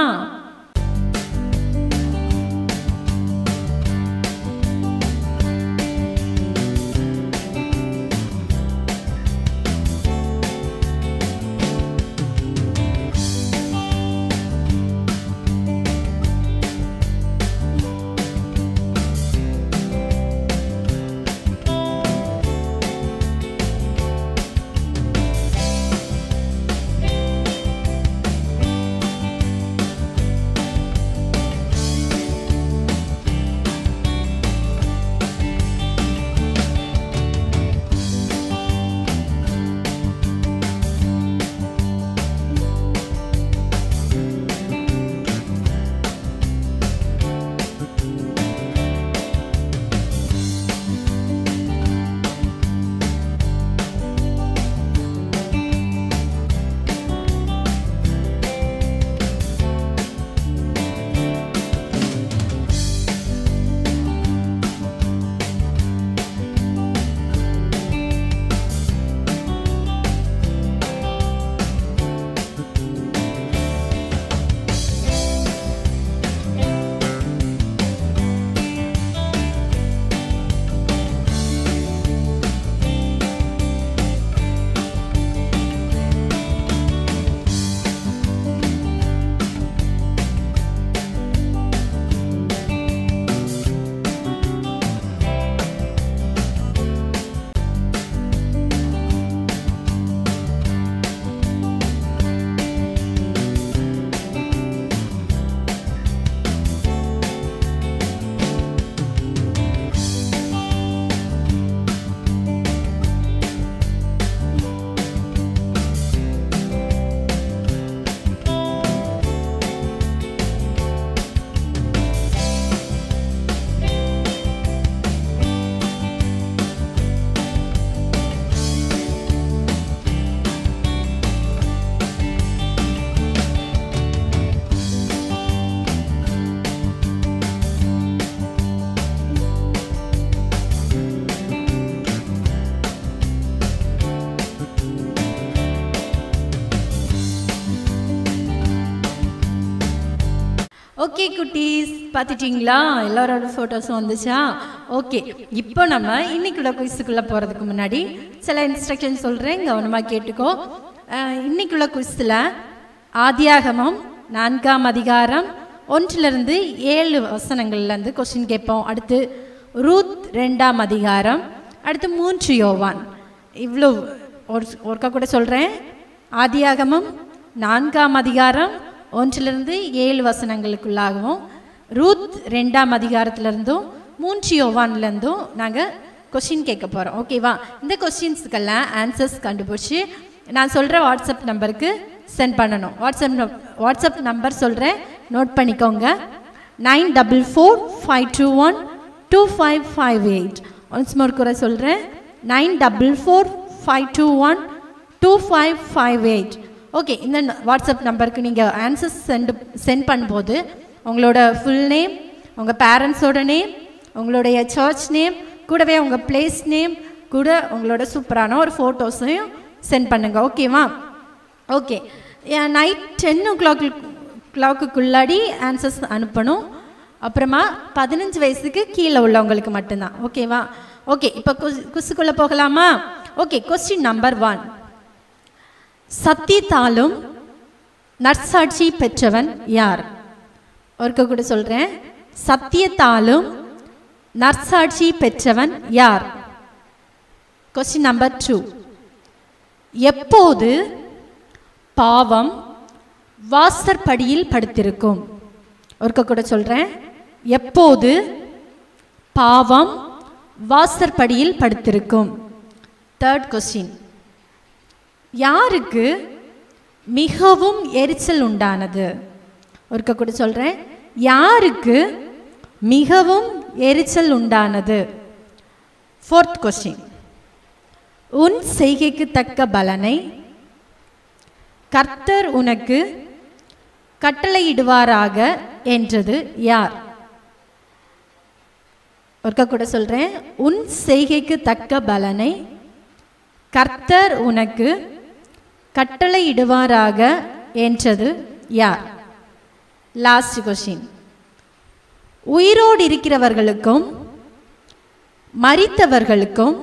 ஓகே குட்டீஸ் பார்த்துட்டிங்களா எல்லாரோட ஃபோட்டோஸும் வந்துச்சா ஓகே இப்போ நம்ம இன்னைக்குள்ள குயிஸுக்குள்ளே போகிறதுக்கு முன்னாடி சில இன்ஸ்ட்ரக்ஷன் சொல்கிறேன் கவனமாக கேட்டுக்கோ அஹ், இன்னைக்குள்ள குயிஸில் ஆதியாகமம் நான்காம் அதிகாரம் ஒன்றிலிருந்து ஏழு வசனங்கள்லேருந்து கொஸ்டின் கேட்போம் அடுத்து ரூத் ரெண்டாம் அதிகாரம் அடுத்து மூன்று யோவான் இவ்வளோ ஒரு ஒருக்கா கூட சொல்கிறேன் ஆதியாகமம் நான்காம் அதிகாரம் ஒன்றிலிருந்து ஏழு வசனங்களுக்குள்ளாகவும் ரூத் ரெண்டாம் அதிகாரத்திலிருந்தும் மூன்று யோவான்லேருந்தும் நாங்கள் கொஸ்டின் கேட்க போகிறோம் ஓகேவா இந்த கொஸ்டின்ஸுக்கெல்லாம் ஆன்சர்ஸ் கண்டுபிடிச்சி நான் சொல்கிற வாட்ஸ்அப் நம்பருக்கு சென்ட் பண்ணணும் வாட்ஸ்அப் நம்- வாட்ஸ்அப் நம்பர் சொல்கிறேன் நோட் பண்ணிக்கோங்க nine double four five two one two five five eight once more கூட சொல்கிறேன் nine double four five two one two five five eight okay இந்த ந- வாட்ஸ்அப் நம்பருக்கு நீங்கள் ஆன்சர்ஸ் சென்ட் சென்ட் பண்ணும்போது உங்களோட ஃபுல் நேம் உங்கள் பேரண்ட்ஸோட நேம் உங்களுடைய சர்ச் நேம் கூடவே உங்கள் பிளேஸ் நேம் கூட உங்களோட சூப்பரான ஒரு ஃபோட்டோஸையும் சென்ட் பண்ணுங்க ஓகேவா okay night ten o'clock கிளாக்குள்ளாடி ஆன்சர்ஸ் அனுப்பணும் அப்புறமா பதினஞ்சு வயசுக்கு கீழே உள்ளவங்களுக்கு மட்டும்தான் ஓகேவா ஓகே இப்போ குசுக்குள்ளே போகலாமா ஓகே கொஸ்டின் நம்பர் ஒன் சத்தியத்தாலும் நற்சாட்சி பெற்றவன் யார் ஒருக்க கூட சொல்கிறேன் சத்தியத்தாலும் நற்சாட்சி பெற்றவன் யார் கொஸ்டின் நம்பர் டூ எப்போது பாவம் வாசற்படியில் படுத்திருக்கும் ஒருக்க கூட சொல்கிறேன் எப்போது பாவம் வாசற்படியில் படுத்திருக்கும் தேர்ட் கொஸ்டின் யாருக்கு மிகவும் எரிச்சல் உண்டானது ஒருக்க கூட சொல்கிறேன் யாருக்கு மிகவும் எரிச்சல் உண்டானது ஃபோர்த் கொஸ்டின் உன் செய்கைக்கு தக்க பலனை கர்த்தர் உனக்கு கட்டளையிடுவாராக என்றது யார் ஒருக்கா கூட சொல்கிறேன் உன் செய்கைக்கு தக்க பலனை கர்த்தர் உனக்கு கட்டளையிடுவாராக என்றது யார் லாஸ்ட் கொஷின் உயிரோடு இருக்கிறவர்களுக்கும் மரித்தவர்களுக்கும்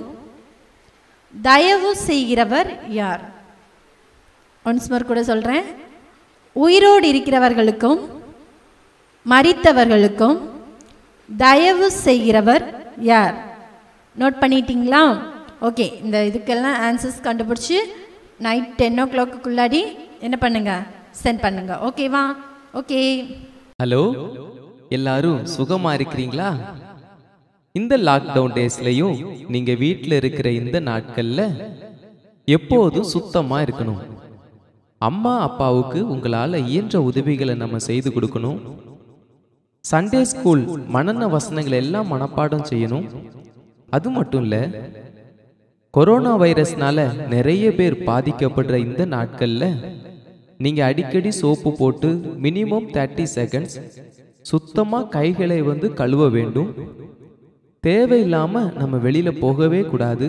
தயவு செய்கிறவர் யார் ஒன்ஸ் மோர் கூட சொல்கிறேன் உயிரோடு இருக்கிறவர்களுக்கும் மரித்தவர்களுக்கும் தயவு செய்கிறவர் யார் நோட் பண்ணிட்டீங்களா ஓகே இந்த இதுக்கெல்லாம் ஆன்சர்ஸ் கண்டுபிடிச்சி நைட் டென் ஓ கிளாக்குள்ளாடி என்ன பண்ணுங்க சென்ட் பண்ணுங்க ஓகேவா ஓகே ஹலோ எல்லாரும் சுகமா இருக்கிறீங்களா இந்த லாக்டவுன் டேஸ்லயும் நீங்க வீட்ல இருக்கிற இந்த நாட்கள்ல எப்போதும் சுத்தமா இருக்கணும் அம்மா அப்பாவுக்கு உங்களால இயன்ற உதவிகளை நம்ம செய்து கொடுக்கணும் சண்டே ஸ்கூல் மனன வசனங்களை எல்லாம் மனப்பாடம் செய்யணும் அது மட்டும் இல்ல கொரோனா வைரஸ்னால நிறைய பேர் பாதிக்கப்படுற இந்த நாட்கள்ல நீங்க அடிக்கடி சோப்பு போட்டு மினிமம் தேர்ட்டி செகண்ட்ஸ் சுத்தமா கைகளை வந்து கழுவ வேண்டும் தேவையில்லாம நம்ம வெளியில போகவே கூடாது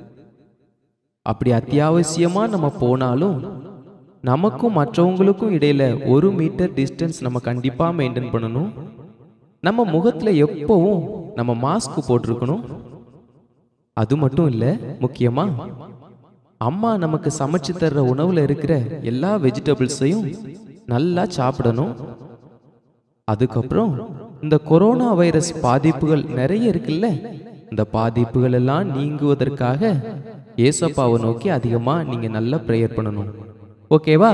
அப்படி அத்தியாவசியமா நம்ம போனாலும் நமக்கும் மற்றவங்களுக்கும் இடையில ஒரு மீட்டர் டிஸ்டன்ஸ் நம்ம கண்டிப்பா மெயின்டைன் பண்ணணும் நம்ம முகத்துல எப்பவும் நம்ம மாஸ்க் போட்டிருக்கணும் அது மட்டும் இல்ல முக்கியமா அம்மா நமக்கு சமைச்சு தர்ற உணவுல இருக்கிற எல்லா வெஜிடபிள்ஸையும் நல்லா சாப்பிடணும் அதுக்கப்புறம் இந்த கொரோனா வைரஸ் பாதிப்புகள் நிறைய இருக்குல்ல இந்த பாதிப்புகள் எல்லாம் நீங்குவதற்காக ஏசப்பாவை நோக்கி அதிகமா நீங்க நல்லா ப்ரேயர் பண்ணணும் ஓகேவா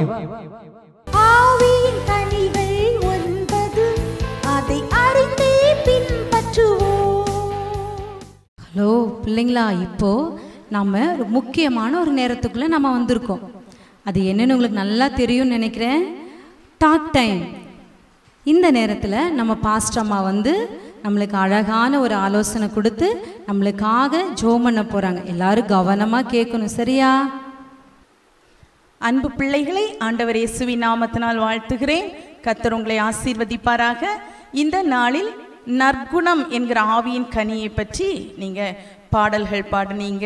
ஆவியின் கனிகள் ஒன்பது அதை அறிந்தே பின்பற்றுவோம் ஹலோ பிள்ளைங்களா இப்போ நம்ம ஒரு முக்கியமான ஒரு நேரத்துக்குள்ள நம்ம வந்திருக்கோம் அது என்னன்னு உங்களுக்கு நல்லா தெரியும்னு நினைக்கிறேன் டாக் டைம் இந்த நேரத்தில் நம்ம பாஸ்ட் அம்மா வந்து நம்மளுக்கு அழகான ஒரு ஆலோசனை கொடுத்து நம்மளுக்காக ஜோம் பண்ண போகிறாங்க எல்லாரும் கவனமாக கேட்கணும் சரியா அன்பு பிள்ளைகளை ஆண்டவர் இயேசுவின் நாமத்தினால் வாழ்த்துகிறேன் கர்த்தர் உங்களை ஆசீர்வதிப்பாராக இந்த நாளில் நற்குணம் என்கிற ஆவியின் கனியை பற்றி நீங்கள் பாடல்கள் பாடுனீங்க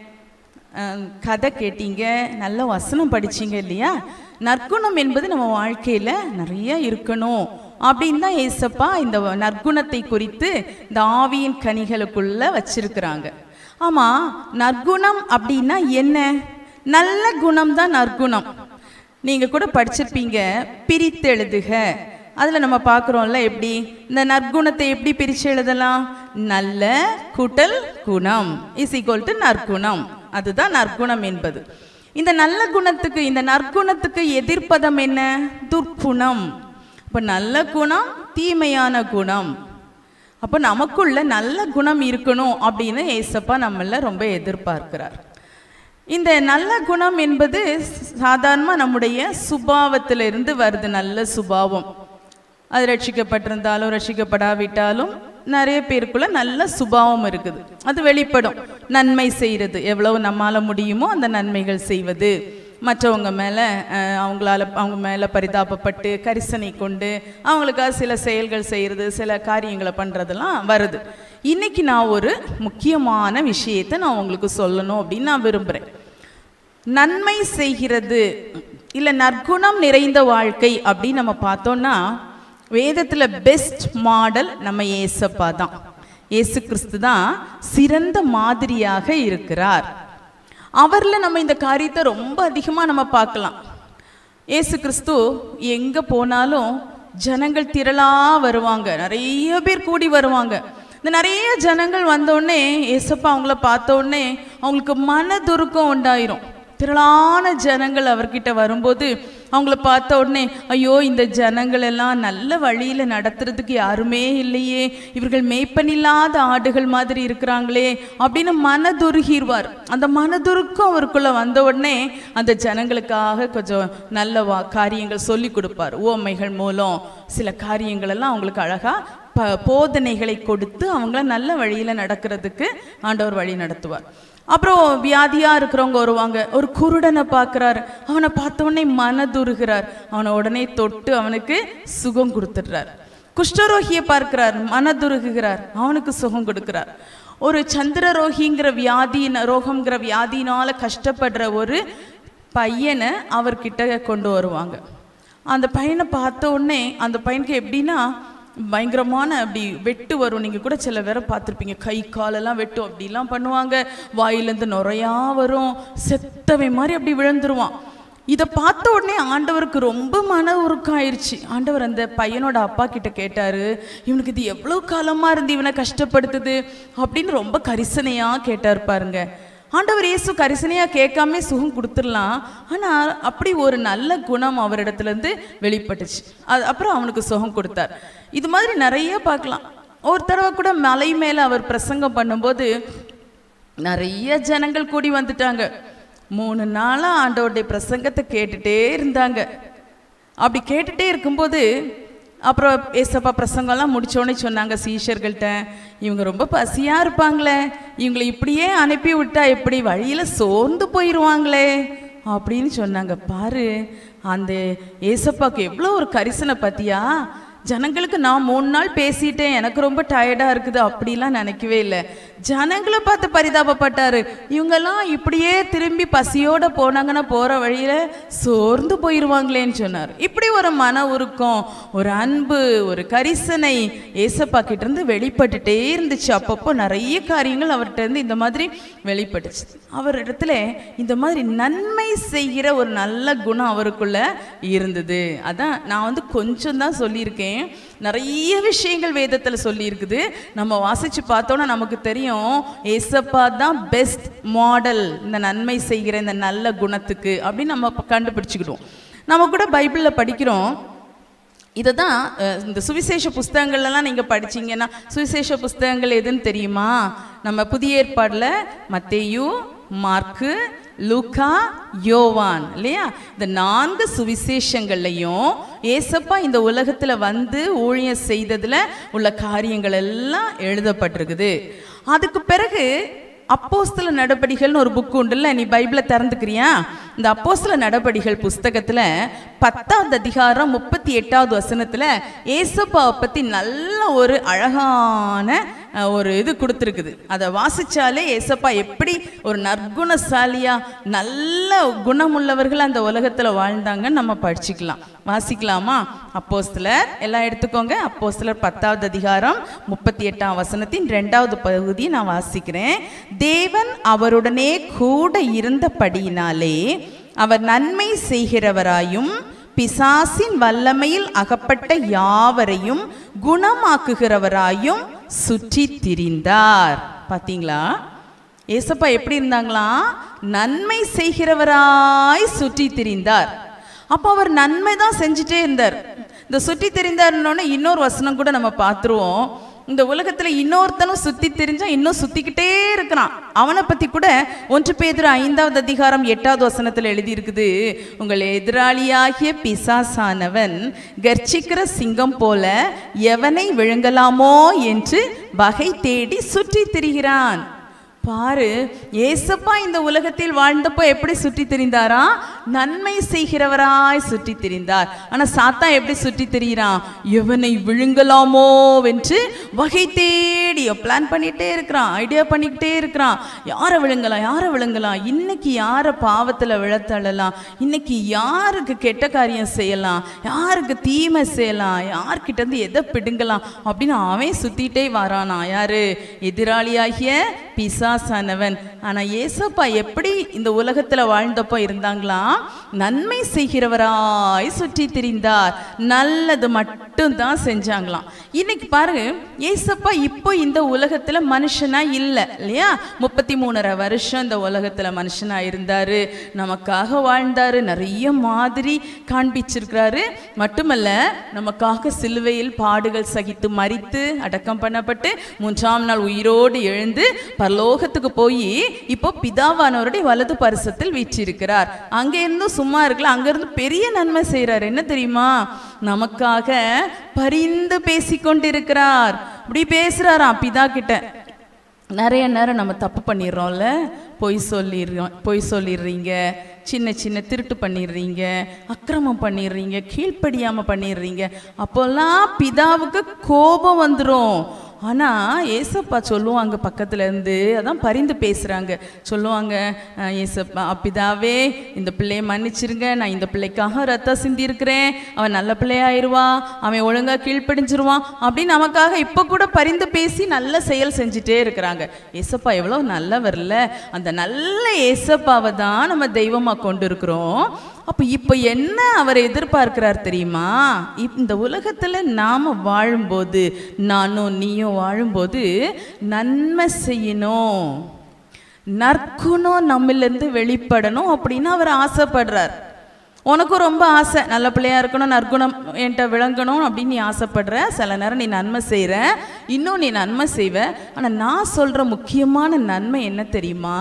அஹ், கதை கேட்டீங்க நல்ல வசனம் படிச்சீங்க இல்லையா நற்குணம் என்பது நம்ம வாழ்க்கையில் நிறைய இருக்கணும் அப்படின்னு தான் ஏசப்பா இந்த நற்குணத்தை குறித்து இந்த ஆவியின் கனிகளுக்குள்ள வச்சிருக்கிறாங்க ஆமாம் நற்குணம் அப்படின்னா என்ன நல்ல குணம் தான் நற்குணம் நீங்கள் கூட படிச்சிருப்பீங்க பிரித்தெழுதுக அதில் நம்ம பார்க்குறோம்ல எப்படி இந்த நற்குணத்தை எப்படி பிரித்து எழுதலாம் நல்ல கூட்டல் குணம் இஸ் ஈக்குவல் டு நற்குணம் அதுதான் நற்குணம் என்பது இந்த நல்ல குணத்துக்கு இந்த நற்குணத்துக்கு எதிர்ப்பதம் என்ன துர்க்குணம் இப்போ நல்ல குணம் தீமையான குணம் அப்போ நமக்குள்ள நல்ல குணம் இருக்கணும் அப்படின்னு ஏசப்பா நம்மள ரொம்ப எதிர்பார்க்கிறார் இந்த நல்ல குணம் என்பது சாதாரணமாக நம்முடைய சுபாவத்திலிருந்து வருது நல்ல சுபாவம் அது ரட்சிக்கப்பட்டிருந்தாலும் ரட்சிக்கப்படாவிட்டாலும் நிறைய பேருக்குள்ள நல்ல சுபாவம் இருக்குது அது வெளிப்படும் நன்மை செய்கிறது எவ்வளவு நம்மால முடியுமோ அந்த நன்மைகள் செய்வது மற்றவங்க மேலே அவங்களால அவங்க மேலே பரிதாபப்பட்டு கரிசனை கொண்டு அவங்களுக்காக சில செயல்கள் செய்கிறது சில காரியங்களை பண்ணுறதெல்லாம் வருது இன்னைக்கு நான் ஒரு முக்கியமான விஷயத்தை நான் உங்களுக்கு சொல்லணும் அப்படின்னு நான் விரும்புகிறேன் நன்மை செய்கிறது இல்லை நற்குணம் நிறைந்த வாழ்க்கை அப்படின்னு நம்ம பார்த்தோம்னா வேதத்தில் பெஸ்ட் மாடல் நம்ம ஏசப்பா தான் ஏசு கிறிஸ்து தான் சிறந்த மாதிரியாக இருக்கிறார் அவரில் நம்ம இந்த காரியத்தை ரொம்ப அதிகமாக நம்ம பார்க்கலாம் ஏசு கிறிஸ்து எங்கே போனாலும் ஜனங்கள் திரளாக வருவாங்க நிறைய பேர் கூடி வருவாங்க இந்த நிறைய ஜனங்கள் வந்தோடனே ஏசப்பா அவங்கள பார்த்த உடனே அவங்களுக்கு மனதுருக்கம் உண்டாயிரும் திரளான ஜனங்கள் அவர்கிட்ட வரும்போது அவங்கள பார்த்த உடனே ஐயோ இந்த ஜனங்கள் எல்லாம் நல்ல வழியில் நடத்துறதுக்கு யாருமே இல்லையே இவர்கள் மேய்ப்பனில்லாத ஆடுகள் மாதிரி இருக்கிறாங்களே அப்படின்னு மனதுருகிடுவார் அந்த மனதுருக்கம் அவருக்குள்ள வந்த உடனே அந்த ஜனங்களுக்காக கொஞ்சம் நல்ல வா காரியங்கள் சொல்லி கொடுப்பார் ஓமைகள் மூலம் சில காரியங்கள் எல்லாம் அவங்களுக்கு அழகா ப போதனைகளை கொடுத்து அவங்கள நல்ல வழியில் நடக்கிறதுக்கு ஆண்டவர் வழி நடத்துவார் அப்புறம் வியாதியாக இருக்கிறவங்க வருவாங்க ஒரு குருடனை பார்க்குறாரு அவனை பார்த்த உடனே மனதுருகிறார் அவனை உடனே தொட்டு அவனுக்கு சுகம் கொடுத்துடுறார் குஷ்டரோகியை பார்க்கிறார் மனதுருகுகிறார் அவனுக்கு சுகம் கொடுக்கிறார் ஒரு சந்திரரோகிங்கிற வியாதி ரோகம்ங்கிற வியாதினால கஷ்டப்படுற ஒரு பையனை அவர்கிட்ட கொண்டு வருவாங்க அந்த பையனை பார்த்த உடனே அந்த பையனுக்கு எப்படின்னா பயங்கரமான அப்படி வெட்டு வரும் நீங்கள் கூட சில பேரை பார்த்துருப்பீங்க கை காலெல்லாம் வெட்டும் அப்படிலாம் பண்ணுவாங்க வாயிலேருந்து நுரையா வரும் செத்தவன் மாதிரி அப்படி விழுந்துருவான் இதை பார்த்த உடனே ஆண்டவருக்கு ரொம்ப மன உருக்காயிருச்சு ஆண்டவர் அந்த பையனோட அப்பா கிட்ட கேட்டாரு இவனுக்கு இது எவ்வளோ காலமா இருந்து இவனை கஷ்டப்படுத்துது அப்படின்னு ரொம்ப கரிசனையா கேட்டார் பாருங்க ஆண்டவர் இயேசு கரிசனையா கேட்காம சுகம் கொடுத்துடலாம் ஆனால் அப்படி ஒரு நல்ல குணம் அவரிடத்துல இருந்து வெளிப்பட்டுச்சு அது அப்புறம் அவனுக்கு சுகம் கொடுத்தார் இது மாதிரி நிறைய பார்க்கலாம் ஒரு தடவை கூட மலை மேலே அவர் பிரசங்கம் பண்ணும்போது நிறைய ஜனங்கள் கூடி வந்துட்டாங்க மூணு நாளாக ஆண்டவருடைய பிரசங்கத்தை கேட்டுட்டே இருந்தாங்க அப்படி கேட்டுட்டே இருக்கும்போது அப்புறம் ஏசப்பா பிரசங்கம்லாம் முடிச்சோடனே சொன்னாங்க சீஷர்கள்ட்ட இவங்க ரொம்ப பசியாக இருப்பாங்களே இவங்களை இப்படியே அனுப்பி விட்டா எப்படி வழியில் சோர்ந்து போயிடுவாங்களே அப்படின்னு சொன்னாங்க பாரு அந்த ஏசப்பாக்கு எவ்வளோ ஒரு கரிசனை பத்தியா ஜனங்களுக்கு நான் மூணு நாள் பேசிட்டேன் எனக்கு ரொம்ப டயர்டாக இருக்குது அப்படிலாம் நினைக்கவே இல்லை ஜனங்களை பார்த்து பரிதாபப்பட்டாரு இவங்கெல்லாம் இப்படியே திரும்பி பசியோட போனாங்கன்னா போகிற வழியில் சோர்ந்து போயிடுவாங்களேன்னு சொன்னார் இப்படி ஒரு மன உருக்கம் ஒரு அன்பு ஒரு கரிசனை ஏசப்பா கிட்ட இருந்து வெளிப்பட்டுட்டே இருந்துச்சு அப்பப்போ நிறைய காரியங்கள் அவர்கிட்ட இருந்து இந்த மாதிரி வெளிப்பட்டுச்சு அவர் இடத்துல இந்த மாதிரி நன்மை செய்கிற ஒரு நல்ல குணம் அவருக்குள்ள இருந்தது அதான் நான் வந்து கொஞ்சம் தான் சொல்லியிருக்கேன் நிறைய விஷயங்கள் வேதத்தில் சொல்லியிருக்குது நம்ம வாசிச்சு பார்த்தோன்னா நமக்கு தெரியும் ஏசப்பா தான் பெஸ்ட் மாடல் இந்த நன்மை செய்கிற இந்த நல்ல குணத்துக்கு அப்படின்னு நம்ம ப- கண்டுபிடிச்சுக்கிடுவோம் நம்ம கூட பைபிளில் படிக்கிறோம் இதை தான் அஹ், இந்த சுவிசேஷ புஸ்தகங்கள்லாம் நீங்கள் படிச்சீங்கன்னா சுவிசேஷ புஸ்தகங்கள் எதுன்னு தெரியுமா நம்ம புதிய ஏற்பாடில் மத்தேயு மார்க்கு லூக்கா யோவான் இல்லையா இந்த நான்கு சுவிசேஷங்கள்லையும் ஏசப்பா இந்த உலகத்தில் வந்து ஊழியம் செய்ததில் உள்ள காரியங்கள் எல்லாம் எழுதப்பட்டிருக்குது அதுக்கு பிறகு அப்போஸ்தல நடபடிகள்னு ஒரு புக்கு உண்டுல்ல நீ பைபிளை திறந்துக்கிறியா இந்த அப்போஸ்தல நடபடிகள் புஸ்தகத்துல பத்தாவது அதிகாரம் முப்பத்தி எட்டாவது வசனத்துல ஏசப்பாவை பத்தி நல்ல ஒரு அழகான அஹ், ஒரு இது கொடுத்துருக்குது அதை வாசிச்சாலே ஏசப்பா எப்படி ஒரு நற்குணசாலியா நல்ல குணமுள்ளவர்கள் அந்த உலகத்துல வாழ்ந்தாங்கன்னு நம்ம படிச்சுக்கலாம் வாசிக்கலாமா அப்போஸ்தலர் எல்லாம் எடுத்துக்கோங்க அப்போஸ்தலர் பத்தாவது அதிகாரம் முப்பத்தி எட்டாம் வசனத்தின் ரெண்டாவது பகுதியை நான் வாசிக்கிறேன் தேவன் அவருடனே கூட இருந்தபடியினாலே அவர் நன்மை செய்கிறவராயும் பிசாசின் வல்லமையில் அகப்பட்ட யாவரையும் குணமாக்குகிறவராயும் சுற்றி திரிந்தார் பாத்தீங்களா ஏசப்பா எப்படி இருந்தாங்களாம் நன்மை செய்கிறவராய் சுற்றி திரிந்தார் அப்போ அவர் நன்மை தான் செஞ்சுட்டே இருந்தார் இந்த சுற்றி தெரிந்தார்னோடனே இன்னொரு வசனம் கூட நம்ம பார்த்துருவோம் இந்த உலகத்துல இன்னொருத்தனும் சுத்தி தெரிஞ்சா இன்னும் சுத்திக்கிட்டே இருக்கிறான் அவனை பத்தி கூட ஒன்று பேதுரு ஐந்தாவது அதிகாரம் எட்டாவது வசனத்துல எழுதி இருக்குது உங்கள் எதிராளியாகிய பிசாசானவன் கர்ச்சிக்கிற சிங்கம் போல எவனை விழுங்கலாமோ என்று வகை தேடி சுற்றி திரிகிறான் பாரு ஏசப்பா இந்த உலகத்தில் வாழ்ந்தப்போ எப்படி சுற்றி திரிந்தாரா நன்மை செய்கிறவராய் சுற்றி திரிந்தார் ஆனா சாத்தா எப்படி சுற்றி திரிகிறான் எவனை விழுங்கலாமோ என்று வகை தேடி பிளான் பண்ணிட்டே இருக்கிறான் ஐடியா பண்ணிக்கிட்டே இருக்கிறான் யாரை விழுங்கலாம் யாரை விழுங்கலாம் இன்னைக்கு யாரை பாவத்துல விழத்தள்ளலாம் இன்னைக்கு யாருக்கு கெட்ட காரியம் செய்யலாம் யாருக்கு தீமை செய்யலாம் யார்கிட்ட இருந்து எதை பிடுங்கலாம் அப்படின்னு அவன் சுத்திட்டே வரானா யாரு எதிராளியாகிய பிசாசானவன் ஆனா ஏசப்பா எப்படி இந்த உலகத்துல வாழ்ந்தப்போ இருந்தாங்களாம் நன்மை செய்கிறவராய் சுற்றி திரிந்தார் நல்லது மட்டும் தான் செஞ்சாங்களாம் இன்னைக்கு பாருங்க ஏசப்பா இப்போ இந்த உலகத்துல மனுஷனா இல்லை இல்லையா முப்பத்தி மூணரை வருஷம் இந்த உலகத்துல மனுஷனா இருந்தாரு நமக்காக வாழ்ந்தாரு நிறைய மாதிரி காண்பிச்சிருக்கிறாரு மட்டுமல்ல நமக்காக சிலுவையில் பாடுகள் சகித்து மரித்து அடக்கம் பண்ணப்பட்டு மூன்றாம் நாள் உயிரோடு எழுந்து பரலோகத்துக்கு போய் இப்போ பிதாவானவருடைய வலது பரிசத்தில் வீற்றிருக்கிறார் அங்க இருந்தும் சும்மா இருக்கலாம் அங்க இருந்து பெரிய நன்மை செய்றார் என்ன தெரியுமா நமக்காக பரிந்து பேசிக்கொண்டிருக்கிறார் இப்படி பேசுறாராம் பிதா கிட்ட நிறைய நேரம் நம்ம தப்பு பண்ணிடுறோம்ல பொய் சொல்லிடுறோம் பொய் சொல்லிடுறீங்க சின்ன சின்ன திருட்டு பண்ணிடுறீங்க அக்கிரமம் பண்ணிடுறீங்க கீழ்ப்படியாமல் பண்ணிடுறீங்க அப்போல்லாம் பிதாவுக்கு கோபம் வந்துடும் ஆனால் ஏசப்பா சொல்லுவாங்க பக்கத்துல இருந்து அதான் பரிந்து பேசுகிறாங்க சொல்லுவாங்க "அஹ், ஏசப்பா பிதாவே இந்த பிள்ளையை மன்னிச்சிருங்க நான் இந்த பிள்ளைக்காக ரத்தம் சிந்தியிருக்கிறேன் அவன் நல்ல பிள்ளையாயிருவான் அவன் ஒழுங்காக கீழ்ப்படிஞ்சிருவான் அப்படின்னு நமக்காக இப்போ கூட பரிந்து பேசி நல்ல செயல் செஞ்சுட்டே இருக்கிறாங்க ஏசப்பா எவ்வளோ நல்லவர்ல அந்த நல்ல ஏசப்பாவை தான் நம்ம தெய்வமாக கொண்டு இருக்கிறோம் அப்போ இப்போ என்ன அவர் எதிர்பார்க்கிறார் தெரியுமா இப்- இந்த உலகத்தில் நாம் வாழும்போது நானும் நீயும் வாழும்போது நன்மை செய்யணும் நற்குணம் நம்மிலேருந்து வெளிப்படணும் அப்படின்னு அவர் ஆசைப்படுறார் உனக்கும் ரொம்ப ஆசை நல்ல பிள்ளையா இருக்கணும் நற்குணம் என்கிட்ட விளங்கணும் அப்படின்னு நீ ஆசைப்படுற சில நேரம் நீ நன்மை செய்கிற இன்னும் நீ நன்மை செய்வ ஆனால் நான் சொல்கிற முக்கியமான நன்மை என்ன தெரியுமா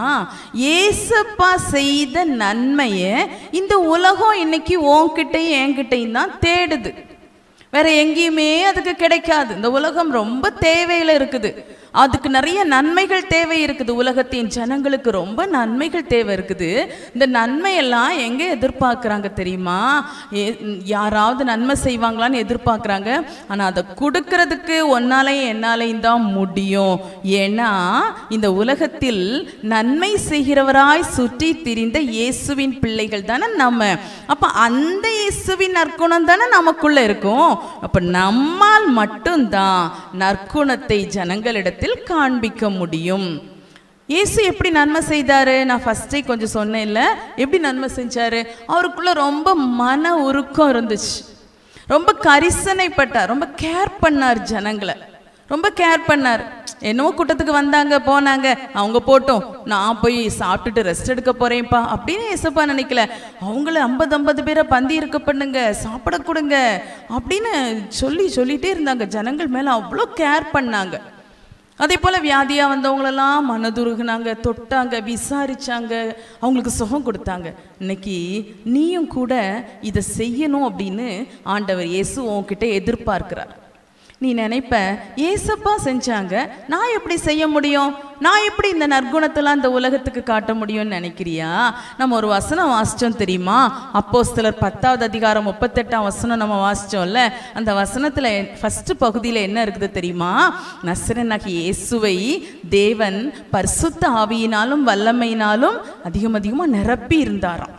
ஏசப்பா செய்த நன்மையை இந்த உலகம் இன்னைக்கு உன்கிட்டையும் என்கிட்டையும் தான் தேடுது வேற எங்கேயுமே அதுக்கு கிடைக்காது இந்த உலகம் ரொம்ப தேவையில இருக்குது அதுக்கு நிறைய நன்மைகள் தேவை இருக்குது உலகத்தின் ஜனங்களுக்கு ரொம்ப நன்மைகள் தேவை இருக்குது இந்த நன்மையெல்லாம் எங்கே எதிர்பார்க்குறாங்க தெரியுமா ஏ- யாராவது நன்மை செய்வாங்களான்னு எதிர்பார்க்குறாங்க ஆனால் அதை கொடுக்கறதுக்கு ஒன்னாலையும் என்னாலையும் தான் முடியும் ஏன்னா இந்த உலகத்தில் நன்மை செய்கிறவராய் சுற்றி திரிந்த இயேசுவின் பிள்ளைகள் தானே நம்ம அப்போ அந்த இயேசுவின் நற்குணம் தானே நமக்குள்ள இருக்கும் அப்போ நம்மால் மட்டும்தான் நற்குணத்தை ஜனங்களிடத்தில் காண்பிக்க முடியும் இயேசு எப்படி நன்மை செய்தாரு நான் ஃபர்ஸ்டே கொஞ்சம் சொன்னேன்ல எப்படி நன்மை செஞ்சாரு அவருக்குள்ள ரொம்ப மன உருக்கம் இருந்துச்சு ரொம்ப கரிசனைப்பட்டார் ரொம்ப கேர் பண்ணார் ஜனங்களை ரொம்ப கேர் பண்ணார் என்னவோ கூட்டத்துக்கு வந்தாங்க போனாங்க அவங்க போட்டோம் நான் போய் சாப்பிட்டுட்டு ரெஸ்ட் எடுக்க போறேன்ப்பா அப்படின்னு ஏசப்பா நினைக்கல அவங்கள ஐம்பது ஐம்பது பேரை பந்தி இருக்க பண்ணுங்க சாப்பிட கொடுங்க அப்படின்னு சொல்லி சொல்லிட்டே இருந்தாங்க ஜனங்கள் மேல அவ்வளோ கேர் பண்ணாங்க அதே போல வியாதியா வந்தவங்களெல்லாம் மனதுருகுனாங்க தொட்டாங்க விசாரிச்சாங்க அவங்களுக்கு சுகம் கொடுத்தாங்க இன்னைக்கு நீயும் கூட இதை செய்யணும் அப்படின்னு ஆண்டவர் இயேசு உன்கிட்ட எதிர்பார்க்கிறார் நீ நினைப்ப ஏசப்பா செஞ்சாங்க நான் எப்படி செய்ய முடியும் நான் எப்படி இந்த நற்குணத்தெல்லாம் இந்த உலகத்துக்கு காட்ட முடியும்னு நினைக்கிறியா நம்ம ஒரு வசனம் வாசிச்சோம் தெரியுமா அப்போஸ்தலர் பத்தாவது அதிகாரம் முப்பத்தெட்டாம் வசனம் நம்ம வாசிச்சோம்ல அந்த வசனத்துல ஃபர்ஸ்ட் பகுதியில என்ன இருக்குது தெரியுமா நசரனாகி இயேசுவை தேவன் பரிசுத்த ஆவியினாலும் வல்லமையினாலும் அதிகம் அதிகமா நிரப்பி இருந்தாராம்